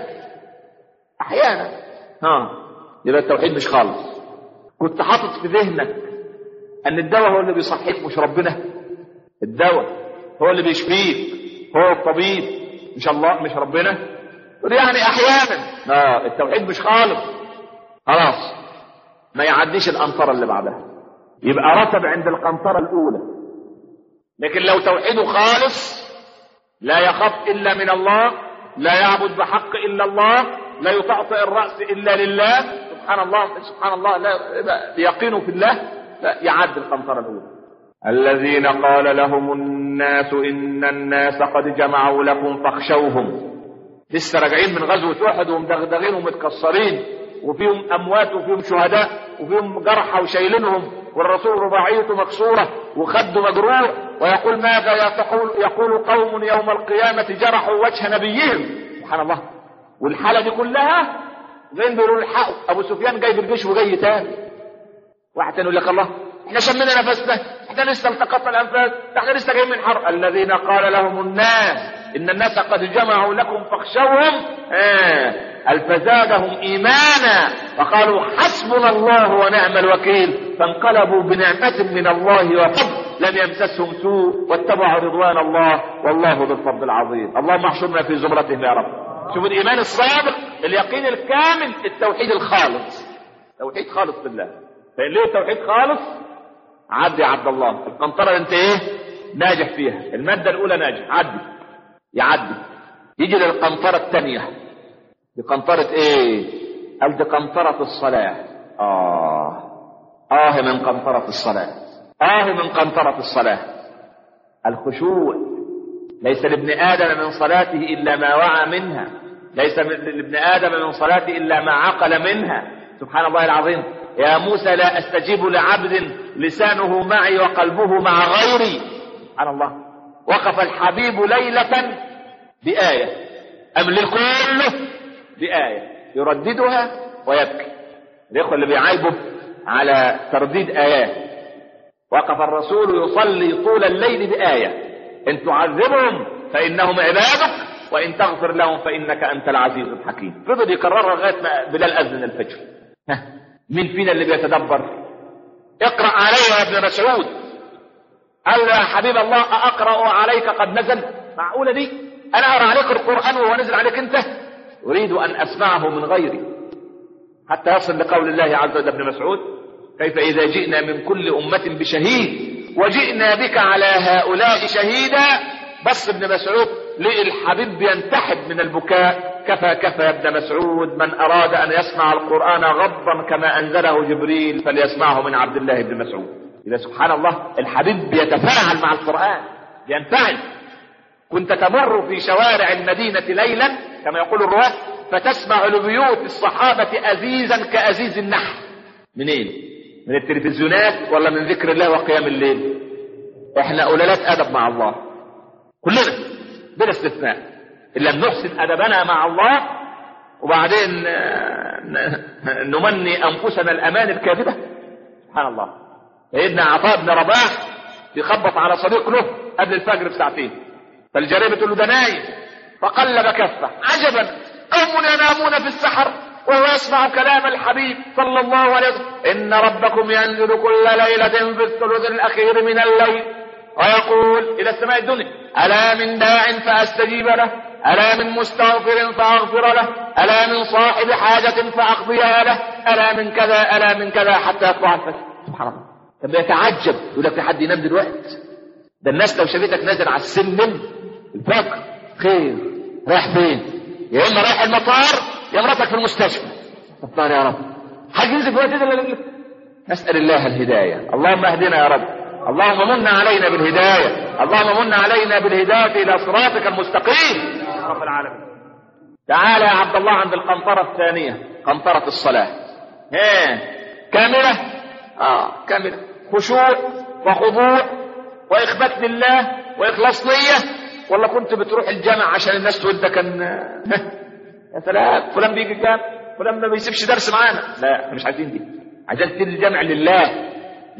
احيانا ها يبقى التوحيد مش خالص كنت حاطط في ذهنك ان الدواء هو اللي بيصحيك مش ربنا الدواء هو اللي بيشفيك هو الطبيب مش الله مش ربنا تقول يعني احيانا اه التوحيد مش خالص خلاص ما يعديش القنطره اللي بعدها يبقى رتب عند القنطره الاولى لكن لو توحيده خالص لا يخاف الا من الله لا يعبد بحق الا الله لا يطأطئ الراس الا لله سبحان الله سبحان الله لا يقينه في الله لا يعد القنطره الاولى الذين قال لهم الناس إن الناس قد جمعوا لكم فاخشوهم لسه راجعين من غزوة أحد ومدغدغين ومتكسرين وفيهم أموات وفيهم شهداء وفيهم جرحى وشايلينهم والرسول رباعيته مكسورة وخده مجروح ويقول ماذا يقول, يقول قوم يوم القيامة جرحوا وجه نبيهم سبحان الله والحالة دي كلها زين بيقولوا الحق أبو سفيان جاي بالجيش وجاي تاني واحد تاني يقول لك الله احنا شمينا نفسنا احنا لسه التقطنا الانفاس احنا لسه جايين من حرب الذين قال لهم الناس ان الناس قد جمعوا لكم فاخشوهم آه فزادهم ايمانا وقالوا حسبنا الله ونعم الوكيل فانقلبوا بنعمة من الله وفضل لم يمسسهم سوء واتبعوا رضوان الله والله ذو الفضل العظيم اللهم احشرنا في زمرتهم يا رب شوف الايمان الصادق اليقين الكامل التوحيد الخالص توحيد خالص بالله فإن ليه توحيد خالص عدي يا عبد الله القنطرة انت ايه ناجح فيها المادة الاولى ناجح عدي يعدي يجي للقنطرة الثانية دي قنطرة ايه قال دي قنطرة الصلاة اه اه من قنطرة الصلاة اه من قنطرة الصلاة الخشوع ليس لابن آدم من صلاته إلا ما وعى منها ليس لابن آدم من صلاته إلا ما عقل منها سبحان الله العظيم يا موسى لا استجيب لعبد لسانه معي وقلبه مع غيري سبحان الله وقف الحبيب ليلة بآية أم للكل بآية يرددها ويبكي الإخوة اللي بيعايبوا على ترديد آيات وقف الرسول يصلي طول الليل بآية إن تعذبهم فإنهم عبادك وإن تغفر لهم فإنك أنت العزيز الحكيم فضل يكررها لغاية ما بلال أذن الفجر مين فينا اللي بيتدبر اقرأ علي يا ابن مسعود قال يا حبيب الله أقرأ عليك قد نزل معقولة دي أنا أقرأ عليك القرآن وهو نزل عليك أنت أريد أن أسمعه من غيري حتى يصل لقول الله عز وجل ابن مسعود كيف إذا جئنا من كل أمة بشهيد وجئنا بك على هؤلاء شهيدا بص ابن مسعود لقي الحبيب ينتحب من البكاء كفى كفى يا ابن مسعود من أراد أن يسمع القرآن غضا كما أنزله جبريل فليسمعه من عبد الله بن مسعود إذا سبحان الله الحبيب يتفاعل مع القرآن ينفعل كنت تمر في شوارع المدينة ليلا كما يقول الرواة فتسمع لبيوت الصحابة أزيزا كأزيز النحل منين؟ من التلفزيونات ولا من ذكر الله وقيام الليل؟ احنا قلالات أدب مع الله كلنا بلا استثناء إن لم نحسن أدبنا مع الله وبعدين نمني أنفسنا الأمان الكاذبة سبحان الله سيدنا عطاء بن رباح يخبط على صديق له قبل الفجر بساعتين فالجارية بتقول له ده نايم فقلب كفه عجبا قوم ينامون في السحر وهو يسمع كلام الحبيب صلى الله عليه وسلم إن ربكم ينزل كل ليلة في الثلث الأخير من الليل ويقول إلى السماء الدنيا ألا من داع فأستجيب له ألا من مستغفر فأغفر له ألا من صاحب حاجة فأقضيها له ألا من كذا ألا من كذا حتى يطلع الفجر سبحان الله طب يتعجب يقول لك في حد ينام دلوقتي ده الناس لو شافتك نازل على السلم الفجر خير رايح فين يا اما رايح المطار يا مراتك في المستشفى طب يا رب حاجة ينزل في الوقت ده نسأل الله الهداية اللهم اهدنا يا رب اللهم من علينا بالهداية اللهم من علينا بالهداية إلى صراطك المستقيم يا رب العالمين تعال يا عبد الله عند القنطرة الثانية قنطرة الصلاة ها كاملة اه كاملة خشوع وخضوع وإخبات لله وإخلاص نية ولا كنت بتروح الجامع عشان الناس تقول ده كان يا سلام فلان بيجي كام فلان ما بيسيبش درس معانا لا احنا مش عايزين دي عايزين تدي الجامع لله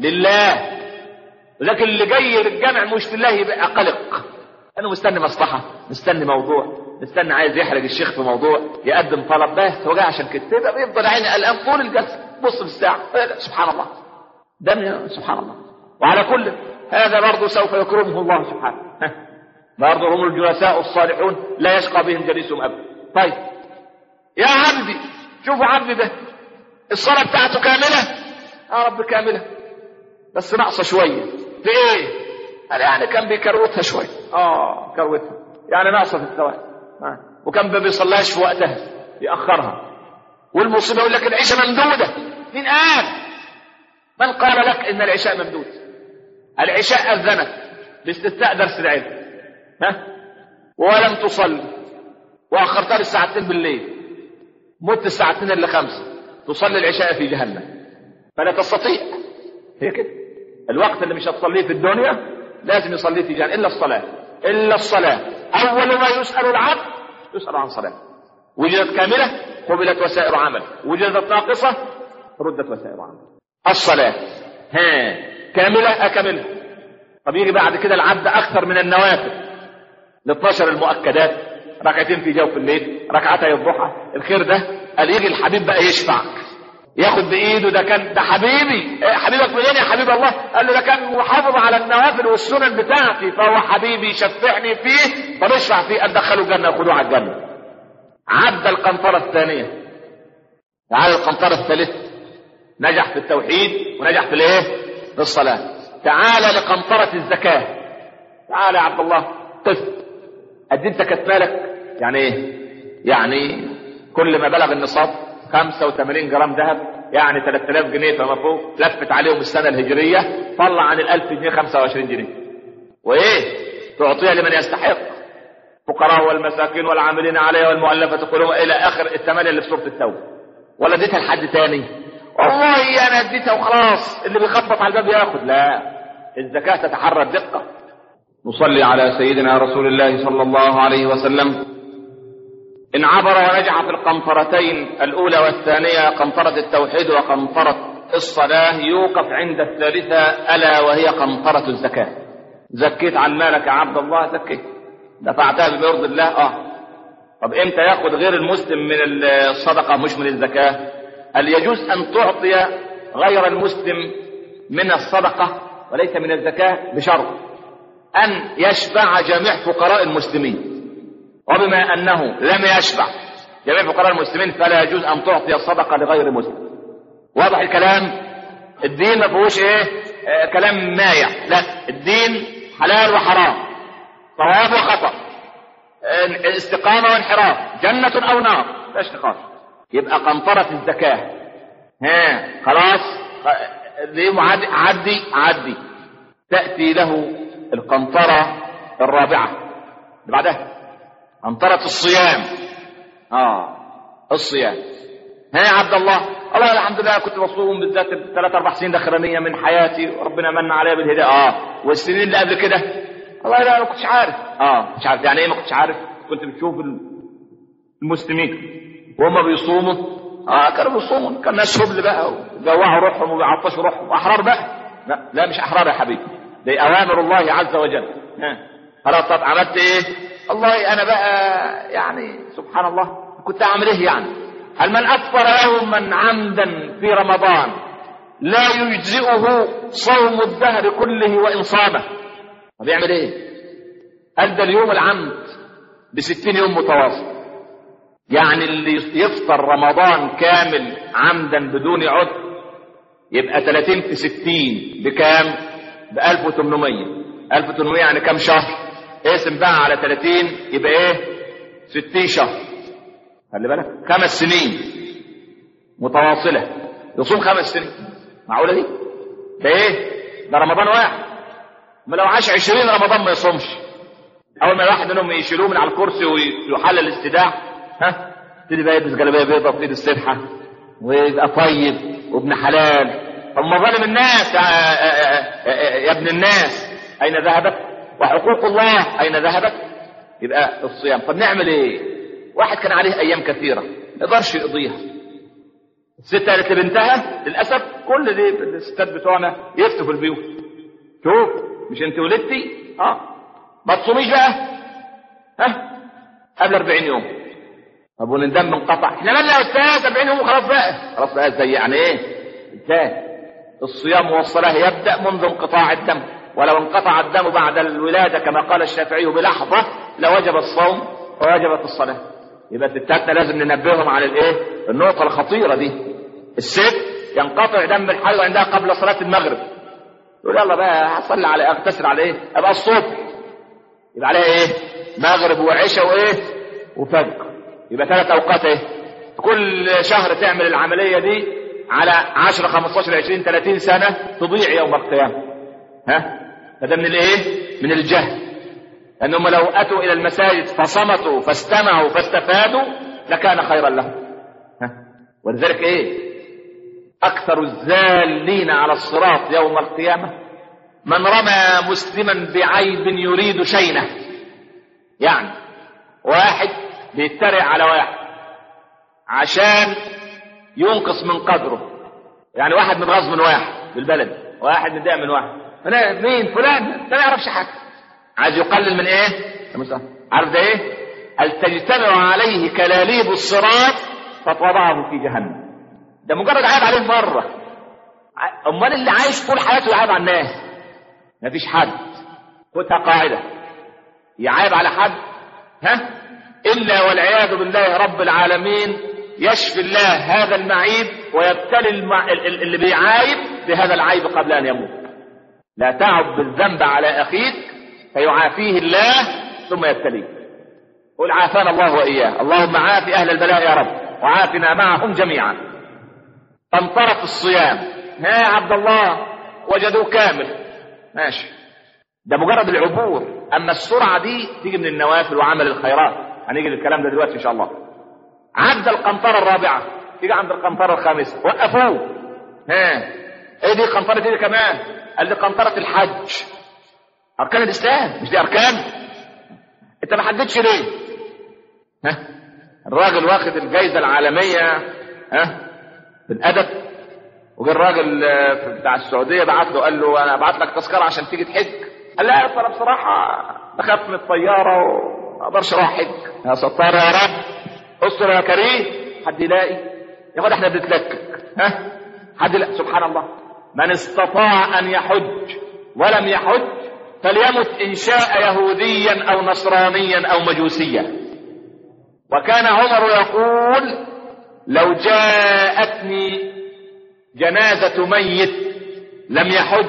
لله لكن اللي جاي للجامع مش لله يبقى قلق انا مستني مصلحه مستني موضوع مستني عايز يحرج الشيخ في موضوع يقدم طلب بس هو جاي عشان كده يبقى بيفضل عيني قلقان طول الجلسه بص في الساعه سبحان الله ده سبحان الله وعلى كل هذا برضه سوف يكرمه الله سبحانه برضه هم الجلساء الصالحون لا يشقى بهم جليسهم ابدا طيب يا عبدي شوفوا عبدي ده الصلاه بتاعته كامله يا رب كامله بس ناقصه شويه في ايه قال يعني كان بيكروتها شويه اه كروتها يعني ناقصه في الثواب آه. وكان ما بيصليهاش في وقتها ياخرها والمصيبه يقول لك العشاء ممدوده مين قال من قال لك ان العشاء ممدود العشاء اذنت باستثناء درس العلم ها ولم تصلي واخرتها للساعتين بالليل مت الساعتين الا خمسه تصلي العشاء في جهنم فلا تستطيع هي كده الوقت اللي مش هتصليه في الدنيا لازم يصليه في جهنم الا الصلاه الا الصلاه اول ما يسال العبد يسال عن صلاه وجدت كامله قبلت وسائر عمل وجدت ناقصه ردت وسائر عمل الصلاه ها كامله اكملها طب يجي بعد كده العبد اكثر من النوافل ال 12 المؤكدات ركعتين في جوف الليل ركعتي الضحى الخير ده قال يجي الحبيب بقى يشفع ياخد بايده ده كان ده حبيبي إيه حبيبك منين يا حبيب الله قال له ده كان محافظ على النوافل والسنن بتاعتي فهو حبيبي شفعني فيه طب اشفع فيه ادخله الجنه وخدوه على الجنه عدى القنطره الثانيه تعال القنطره الثالثه نجح في التوحيد ونجح في الايه في الصلاه تعال لقنطره الزكاه تعال يا عبد الله قف ادي انت كتمالك يعني ايه يعني كل ما بلغ النصاب 85 جرام ذهب يعني 3000 جنيه فما فوق لفت عليهم السنه الهجريه طلع عن ال 1000 جنيه 25 جنيه وايه تعطيها لمن يستحق الفقراء والمساكين والعاملين عليها والمؤلفه قلوبها الى اخر الثمانيه اللي في سوره التوبه ولا اديتها لحد تاني والله انا اديتها وخلاص اللي بيخبط على الباب ياخد لا الزكاه تتحرى الدقه نصلي على سيدنا رسول الله صلى الله عليه وسلم إن عبر ونجح في القنطرتين الأولى والثانية قنطرة التوحيد وقنطرة الصلاة يوقف عند الثالثة ألا وهي قنطرة الزكاة زكيت عن مالك يا عبد الله زكيت دفعتها بمرض الله اه طب امتى ياخد غير المسلم من الصدقة مش من الزكاة هل يجوز أن تعطي غير المسلم من الصدقة وليس من الزكاة بشرط أن يشفع جميع فقراء المسلمين وبما أنه لم يشفع جميع فقراء المسلمين فلا يجوز أن تعطي الصدقة لغير مسلم واضح الكلام الدين ما فيهوش ايه آه كلام مايع لا الدين حلال وحرام صواب وخطأ آه استقامة وانحراف جنة أو نار لا نقاش يبقى قنطرة الزكاة ها خلاص ليه معدي عدي عدي تأتي له القنطرة الرابعة اللي بعدها قنطرة الصيام اه الصيام ها يا عبد الله الله الحمد لله كنت بصوم بالذات الثلاث اربع سنين الاخرانيه من حياتي وربنا من عليا بالهدايه اه والسنين اللي قبل كده والله لا ما كنتش عارف اه مش عارف يعني ايه ما كنتش عارف كنت بتشوف المسلمين وهم بيصوموا اه كانوا بيصوموا كان ناس شبل بقى وجوعوا روحهم وبيعطشوا روحهم احرار بقى لا لا مش احرار يا حبيبي دي اوامر الله عز وجل ها خلاص طب عملت ايه والله انا بقى يعني سبحان الله كنت اعمل ايه يعني هل من افطر يوما عمدا في رمضان لا يجزئه صوم الدهر كله وان صامه طب يعمل ايه ادى اليوم العمد بستين يوم متواصل يعني اللي يفطر رمضان كامل عمدا بدون عذر يبقى 30 في 60 بكام ب 1800 1800 يعني كام شهر اقسم بقى على 30 يبقى ايه 60 شهر خلي بالك خمس سنين متواصلة يصوم خمس سنين معقولة دي ده ايه ده رمضان واحد ما لو عاش 20 رمضان ما يصومش اول ما الواحد منهم يشيلوه من على الكرسي ويحلل الاستداع ها تبتدي بقى يلبس جلابيه بيضاء في ايد السبحه ويبقى طيب وابن حلال طب مظالم الناس يا, يا ابن الناس اين ذهبت وحقوق الله اين ذهبت يبقى الصيام طب نعمل ايه واحد كان عليه ايام كثيره ما يقدرش يقضيها الست قالت لبنتها للاسف كل دي الستات بتوعنا يفتوا في البيوت شوف مش انت ولدتي اه ما تصوميش بقى ها قبل 40 يوم طب والدم انقطع احنا مالنا يا استاذ 40 يوم خلاص بقى خلاص بقى زي يعني ايه ازاي الصيام والصلاه يبدا منذ انقطاع الدم ولو انقطع الدم بعد الولاده كما قال الشافعي بلحظه لوجب الصوم ووجبت الصلاه يبقى ستاتنا لازم ننبههم على الايه النقطه الخطيره دي الست ينقطع دم الحيض عندها قبل صلاه المغرب يقول يلا بقى هصلي على اغتسل على ايه ابقى الصبح يبقى عليها ايه مغرب وعشاء وايه وفجر يبقى ثلاث اوقات ايه كل شهر تعمل العمليه دي على 10 15 20 30 سنه تضيع يوم القيامه ها فده من الايه من الجهل لانهم لو اتوا الى المساجد فصمتوا فاستمعوا فاستفادوا لكان خيرا لهم ها ولذلك ايه اكثر الزالين على الصراط يوم القيامه من رمى مسلما بعيب يريد شينه يعني واحد بيتريق على واحد عشان ينقص من قدره يعني واحد متغاظ من واحد بالبلد واحد متضايق من واحد انا مين فلان ده ما يعرفش حاجه عايز يقلل من ايه عارف ده ايه هل تجتمع عليه كلاليب الصراط فتوضعه في جهنم ده مجرد عيب عليه مره امال اللي عايش طول حياته يعيب على الناس مفيش حد خدها قاعده يعيب على حد ها الا والعياذ بالله رب العالمين يشفي الله هذا المعيب ويبتلي المع... اللي بيعايب بهذا العيب قبل ان يموت لا تعب بالذنب على اخيك فيعافيه الله ثم يبتليه قل عافانا الله واياه اللهم عاف اهل البلاء يا رب وعافنا معهم جميعا فانطرف الصيام ها يا عبد الله وجدوه كامل ماشي ده مجرد العبور اما السرعه دي تيجي من النوافل وعمل الخيرات هنيجي للكلام ده دلوقتي ان شاء الله عدى القنطره الرابعه تيجي عند القنطره الخامسه وقفوه ها ايه دي قنطره دي كمان قال دي قنطره الحج اركان الاسلام مش دي اركان انت ما حددتش ليه ها الراجل واخد الجائزه العالميه ها في الادب وجا الراجل بتاع السعوديه بعت له قال له انا ابعت لك تذكره عشان تيجي تحج قال لا انا بصراحه بخاف من الطياره وما اقدرش اروح حج يا ستار يا رب استر يا كريم حد يلاقي يا اخوان احنا بنتلكك ها حد لا سبحان الله من استطاع ان يحج ولم يحج فليمت ان شاء يهوديا او نصرانيا او مجوسيا وكان عمر يقول لو جاءتني جنازة ميت لم يحج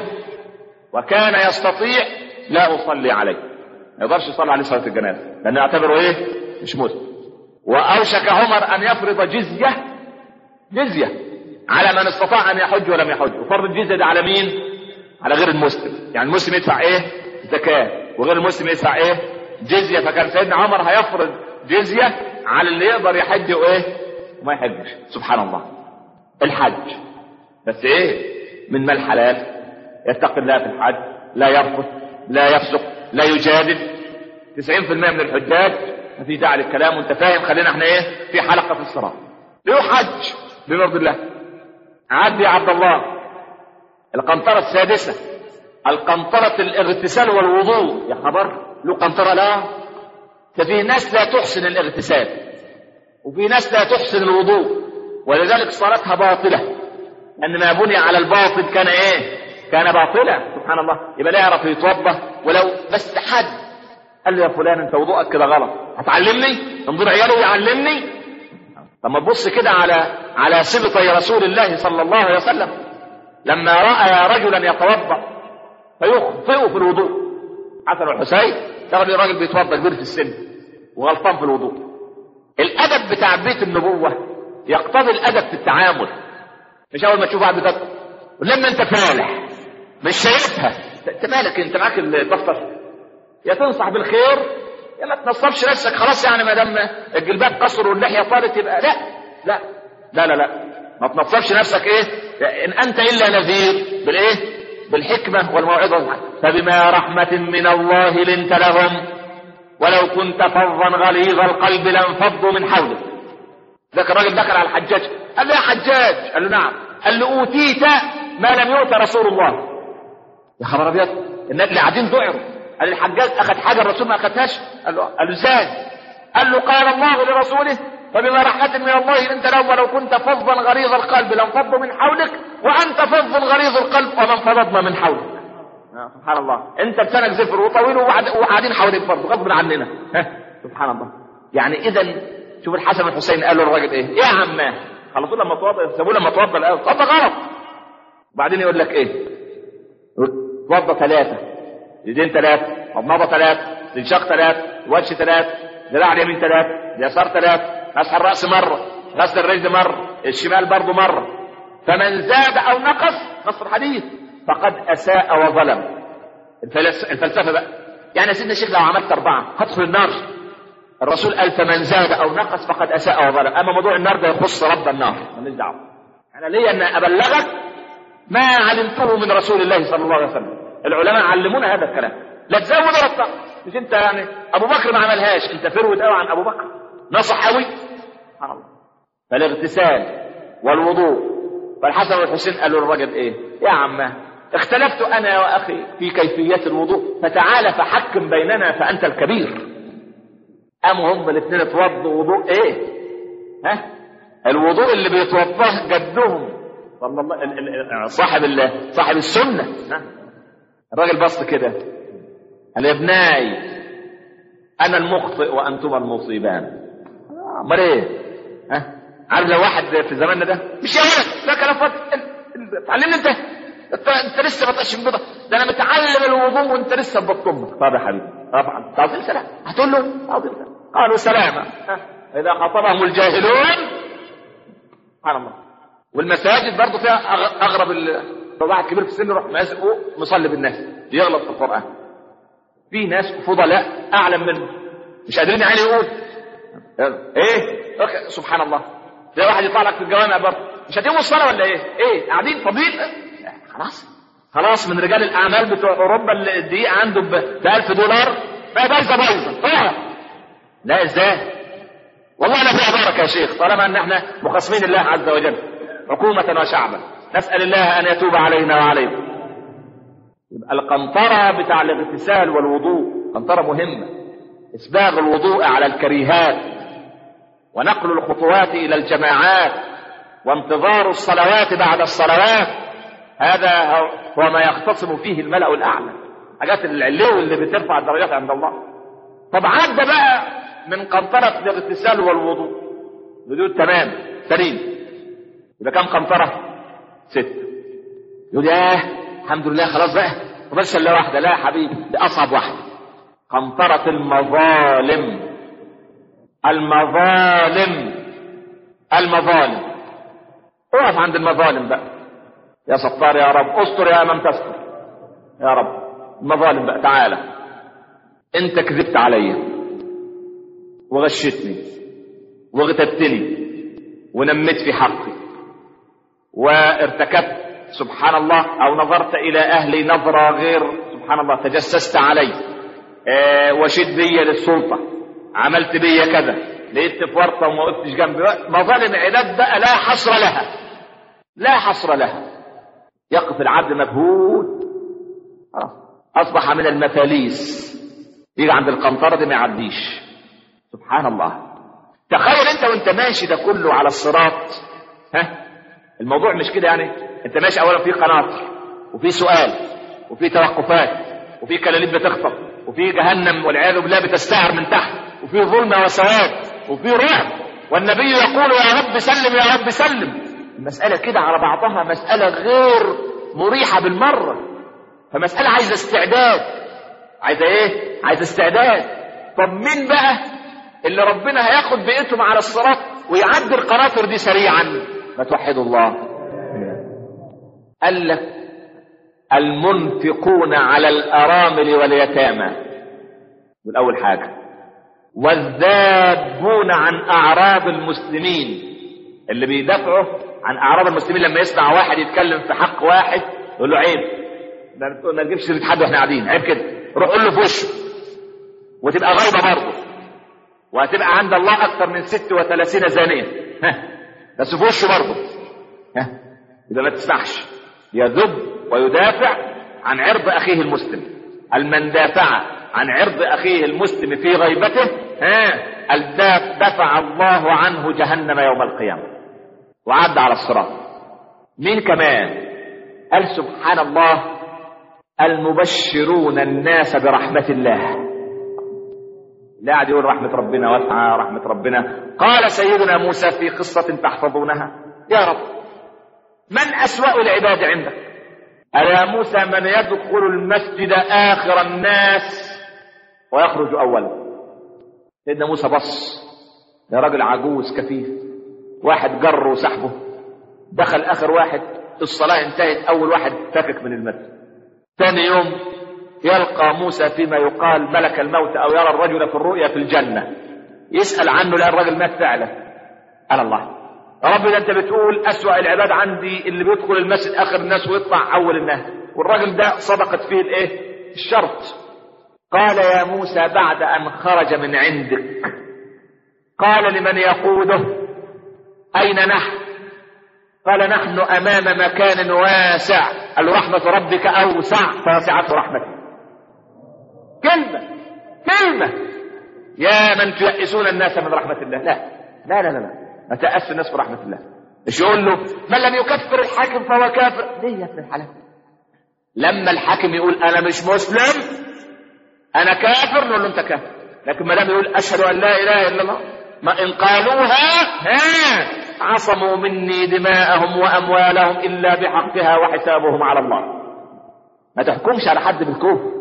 وكان يستطيع لا أصلي عليه ما يقدرش يصلي عليه صلاة الجنازة لأنه يعتبره إيه مش مسلم وأوشك عمر أن يفرض جزية جزية على من استطاع أن يحج ولم يحج وفرض الجزية ده على مين على غير المسلم يعني المسلم يدفع إيه زكاة وغير المسلم يدفع إيه جزية فكان سيدنا عمر هيفرض جزية على اللي يقدر يحج وإيه وما يحجش سبحان الله الحج بس ايه من مال حلال يتقي الله في الحج لا يرفث لا يفسق لا يجادل 90% من الحجاج ما فيش داعي للكلام وانت فاهم خلينا احنا ايه في حلقه في الصلاه له حج بمرض الله عدي يا عبد الله القنطره السادسه القنطره الاغتسال والوضوء يا خبر له قنطره لا ففي ناس لا تحسن الاغتسال وفي ناس لا تحسن الوضوء ولذلك صلاتها باطله لأن ما بني على الباطل كان إيه؟ كان باطلا سبحان الله يبقى لا يعرف يتوضا ولو بس حد قال له يا فلان أنت وضوءك كده غلط هتعلمني؟ انظر عياله يعلمني؟ طب ما تبص كده على على سبطي رسول الله صلى الله عليه وسلم لما رأى رجلا يتوضا فيخطئ في الوضوء حسن والحسين ترى راجل بيتوضا كبير في السن وغلطان في الوضوء الأدب بتاع بيت النبوة يقتضي الأدب في التعامل مش اول ما تشوف واحد بتاكل ولما انت فالح مش شايفها انت مالك انت معاك الدفتر يا تنصح بالخير يا ما تنصبش نفسك خلاص يعني ما دام الجلباب قصر واللحيه طالت يبقى لا لا لا لا لا ما تنصبش نفسك ايه ان انت الا نذير بالايه بالحكمه والموعظه الحسنة. فبما رحمه من الله لنت لهم ولو كنت فظا غليظ القلب لانفضوا من حولك ذاك الراجل دخل على الحجاج قال له يا حجاج قال له نعم قال له اوتيت ما لم يؤت رسول الله يا خبر ابيض الناس اللي قاعدين ذعروا قال الحجاج اخذ حاجه الرسول ما اخذهاش قال له قال له ازاي قال له قال الله لرسوله فبما رحمة من الله انت لو ولو كنت فظا غليظ القلب لانفضوا من حولك وانت فظ غليظ القلب ومن فضضنا من حولك سبحان الله انت لسانك زفر وطويل وقاعد- وقاعدين حواليك برضه غصب عننا سبحان الله يعني اذا شوف الحسن والحسين قالوا للراجل ايه يا عماه خلصوا لما توضى سابوه لما توضى الاول توضى غلط وبعدين يقول لك ايه يقول توضى ثلاثه يدين ثلاثه مضمضه ثلاثه استنشاق ثلاثه وجه ثلاثه ذراع اليمين ثلاثه اليسار ثلاثه مسح الراس مره غسل الرجل مره الشمال برضه مره فمن زاد او نقص نص الحديث فقد اساء وظلم الفلس- الفلسفه بقى يعني يا سيدنا الشيخ لو عملت اربعه هتدخل النار الرسول قال فمن زاد او نقص فقد اساء وظلم اما موضوع النار ده يخص رب النار ماليش دعوه انا ليا ان ابلغك ما علمته من رسول الله صلى الله عليه وسلم العلماء علمونا هذا الكلام لا تزود ولا تنقص مش انت يعني ابو بكر ما عملهاش انت فرود قوي عن ابو بكر نصح قوي سبحان الله فالاغتسال والوضوء فالحسن والحسين قالوا للرجل ايه يا عماه اختلفت انا واخي في كيفيه الوضوء فتعال فحكم بيننا فانت الكبير قاموا هم الاثنين اتوضوا وضوء ايه ها الوضوء اللي بيتوضاه جدهم صلى الله ال- ال- ال- صاحب ال- صاحب السنه ها الراجل بص كده قال يا ابناي انا المخطئ وانتما المصيبان آه، امال ايه ها عارف لو واحد في زماننا ده مش يا ولد ده كلام فاضي ال- ال- تعلمني انت انت, انت لسه ما طقش بيضه ده انا متعلم الوضوء وانت لسه بطمك طب يا حبيبي طبعا تعظيم سلام هتقول له تعظيم سلام قالوا سلاما ها. اذا خاطبهم الجاهلون سبحان الله والمساجد برضه فيها أغ- اغرب ال- لو واحد كبير في السن يروح ماسك مصلي بالناس يغلط في القران في ناس فضلاء اعلم منه مش قادرين يعني يقول ايه أوكي. سبحان الله زي واحد يطلع لك في الجوامع برضه مش هتقوموا الصلاه ولا ايه ايه قاعدين فاضيين لا، خلاص خلاص من رجال الاعمال بتوع اوروبا اللي الدقيقه عنده ب 1000 دولار بقى بايظه بايظه طبعا لا ازاي والله لا فيها بركه يا شيخ طالما ان احنا مخاصمين الله عز وجل حكومه وشعبا نسال الله ان يتوب علينا وعليكم يبقى القنطره بتاع الاغتسال والوضوء قنطره مهمه اسباغ الوضوء على الكريهات ونقل الخطوات الى الجماعات وانتظار الصلوات بعد الصلوات هذا هو ما يختصم فيه الملأ الأعلى حاجات العلو اللي بترفع الدرجات عند الله طب عدى بقى من قنطرة الاغتسال والوضوء بدون تمام سليم يبقى كم قنطرة؟ ست يقول ياه الحمد لله خلاص بقى وبس الا واحدة لا يا حبيبي دي أصعب واحدة قنطرة المظالم المظالم المظالم اقف عند المظالم بقى يا ستار يا رب استر يا من تستر يا رب المظالم بقى تعالى انت كذبت عليا وغشتني واغتبتني ونمت في حقي وارتكبت سبحان الله او نظرت الى اهلي نظره غير سبحان الله تجسست علي اه وشد بي للسلطه عملت بي كذا لقيت في ورطه وما وقفتش جنبي مظالم عباد بقى لا حصر لها لا حصر لها يقف العبد مجهود خلاص اصبح من المفاليس يجي عند القنطره دي ما يعديش سبحان الله تخيل انت وانت ماشي ده كله على الصراط ها الموضوع مش كده يعني انت ماشي اولا في قناطر وفي سؤال وفي توقفات وفي كلاليب بتخطف وفي جهنم والعياذ بالله بتستعر من تحت وفي ظلمه وسواد وفي رعب والنبي يقول يا رب سلم يا رب سلم المسألة كده على بعضها مسألة غير مريحة بالمرة فمسألة عايزة استعداد عايزة ايه؟ عايزة استعداد طب مين بقى اللي ربنا هياخد بقيتهم على الصراط ويعدي القناطر دي سريعا ما توحدوا الله قال لك المنفقون على الارامل واليتامى دول اول حاجه والذابون عن اعراض المسلمين اللي بيدافعوا عن اعراض المسلمين لما يسمع واحد يتكلم في حق واحد يقول له عيب ده ما تجيبش سيره حد واحنا قاعدين عيب كده روح قول له في وشه وتبقى غايبه برضه وهتبقى عند الله اكثر من 36 زانيه ها بس في وشه برضه ها يبقى ما تسمعش يذب ويدافع عن عرض اخيه المسلم المن دافع عن عرض اخيه المسلم في غيبته ها دفع الله عنه جهنم يوم القيامه وعد على الصراط مين كمان قال سبحان الله المبشرون الناس برحمه الله لا قاعد يقول رحمة ربنا واسعة رحمة ربنا قال سيدنا موسى في قصة تحفظونها يا رب من أسوأ العباد عندك ألا موسى من يدخل المسجد آخر الناس ويخرج أولا سيدنا موسى بص يا راجل عجوز كفيف واحد جر وسحبه دخل آخر واحد الصلاة انتهت أول واحد فكك من المسجد ثاني يوم يلقى موسى فيما يقال ملك الموت او يرى الرجل في الرؤيا في الجنه يسال عنه لان الرجل مات فعلا قال الله يا رب ده انت بتقول اسوا العباد عندي اللي بيدخل المسجد اخر الناس ويطلع اول الناس والراجل ده صدقت فيه الايه الشرط قال يا موسى بعد ان خرج من عندك قال لمن يقوده اين نحن قال نحن امام مكان واسع قال له رحمه ربك اوسع فوسعته رحمتي كلمة كلمة يا من تيأسون الناس من رحمة الله لا لا لا لا, لا. ما تأس الناس من رحمة الله مش يقول له من لم يكفر الحاكم فهو كافر ليه يا ابن الحلال لما الحاكم يقول انا مش مسلم انا كافر نقول له انت كافر لكن ما دام يقول اشهد ان لا اله الا الله ما ان قالوها ها عصموا مني دماءهم واموالهم الا بحقها وحسابهم على الله ما تحكمش على حد بالكفر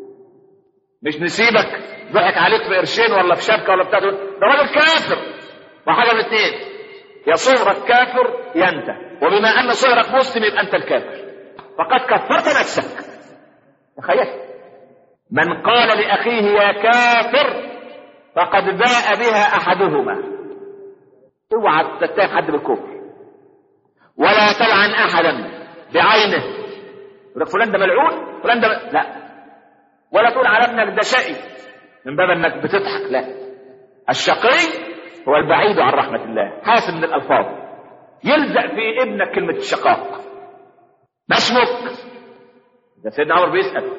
مش نسيبك ضحك عليك في قرشين ولا في شبكه ولا بتاع ده راجل كافر وحاجه من اثنين يا صهرك كافر يا انت وبما ان صهرك مسلم يبقى انت الكافر فقد كفرت نفسك تخيل من قال لاخيه يا كافر فقد باء بها احدهما اوعى تتهم حد بالكفر ولا تلعن احدا بعينه يقول لك فلان ده ملعون فلان ده م... لا ولا تقول على ابنك ده شقي من باب انك بتضحك لا الشقي هو البعيد عن رحمة الله حاسب من الألفاظ يلزق في ابنك كلمة الشقاق ما اسمك ده سيدنا عمر بيسأل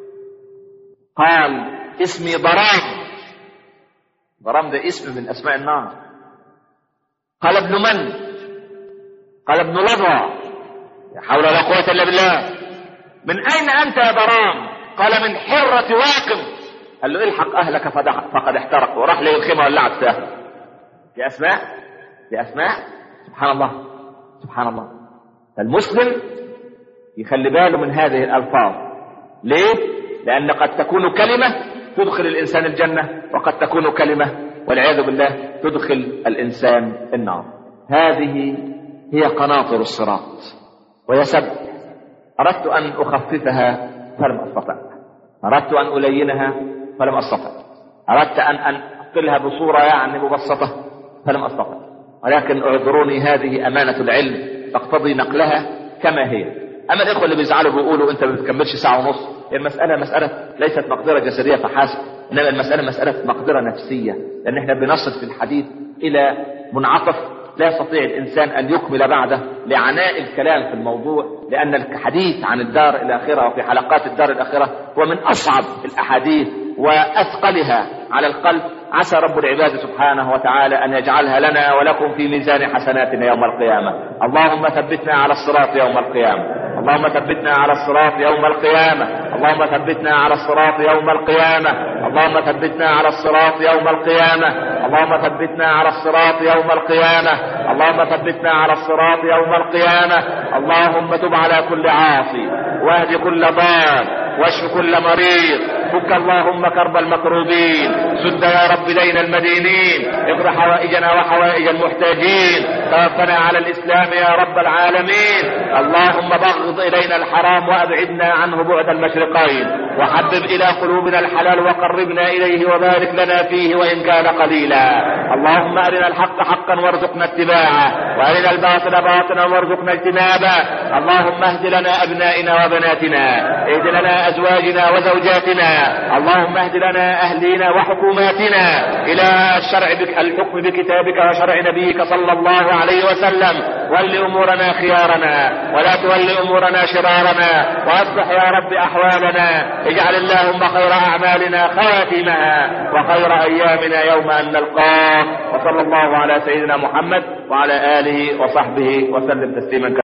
قال اسمي ضرام ضرام ده اسم من أسماء النار قال ابن من قال ابن لظى لا حول ولا قوة إلا بالله من أين أنت يا ضرام قال من حرة واقم قال له الحق أهلك فقد احترق وراح لي الخيمة ولعت في أهله دي أسماء دي أسماء سبحان الله سبحان الله فالمسلم يخلي باله من هذه الألفاظ ليه؟ لأن قد تكون كلمة تدخل الإنسان الجنة وقد تكون كلمة والعياذ بالله تدخل الإنسان النار هذه هي قناطر الصراط وهي سبع أردت أن أخففها فلم أستطع أردت أن ألينها فلم أستطع أردت أن أنقلها بصورة يعني مبسطة فلم أستطع ولكن اعذروني هذه أمانة العلم تقتضي نقلها كما هي أما الإخوة اللي بيزعلوا بيقولوا أنت ما بتكملش ساعة ونص هي المسألة مسألة ليست مقدرة جسدية فحسب إنما المسألة مسألة مقدرة نفسية لأن إحنا بنصل في الحديث إلى منعطف لا يستطيع الإنسان أن يكمل بعده لعناء الكلام في الموضوع لأن الحديث عن الدار الآخرة وفي حلقات الدار الآخرة هو من أصعب الأحاديث وأثقلها على القلب عسى رب العباد سبحانه وتعالى أن يجعلها لنا ولكم في ميزان حسناتنا يوم القيامة اللهم ثبتنا على الصراط يوم القيامة اللهم ثبتنا على الصراط يوم القيامة اللهم ثبتنا على الصراط يوم القيامة اللهم ثبتنا على الصراط يوم القيامة اللهم ثبتنا على الصراط يوم القيامة اللهم ثبتنا على الصراط يوم القيامة اللهم تب على كل عاصي واهد كل ضال واشف كل مريض فك اللهم كرب المكروبين سد يا رب دين المدينين اقض حوائجنا وحوائج المحتاجين توفنا على الإسلام يا رب العالمين اللهم بغض إلينا الحرام وأبعدنا عنه بعد المشرقين وحبب إلى قلوبنا الحلال وقربنا إليه وبارك لنا فيه وإن كان قليلا اللهم أرنا الحق حقا وارزقنا اتباعه وأرنا الباطل باطلا وارزقنا اجتنابه اللهم اهد لنا أبنائنا وبناتنا اهد لنا أزواجنا وزوجاتنا اللهم اهد لنا أهلينا وحكوماتنا إلى الشرع بك الحكم بكتابك وشرع نبيك صلى الله عليه وسلم ول أمورنا خيارنا ولا تول أمورنا شرارنا وأصلح يا رب أحوالنا اجعل اللهم خير أعمالنا خواتمها وخير أيامنا يوم أن نلقاه وصلى الله على سيدنا محمد وعلى آله وصحبه وسلم تسليما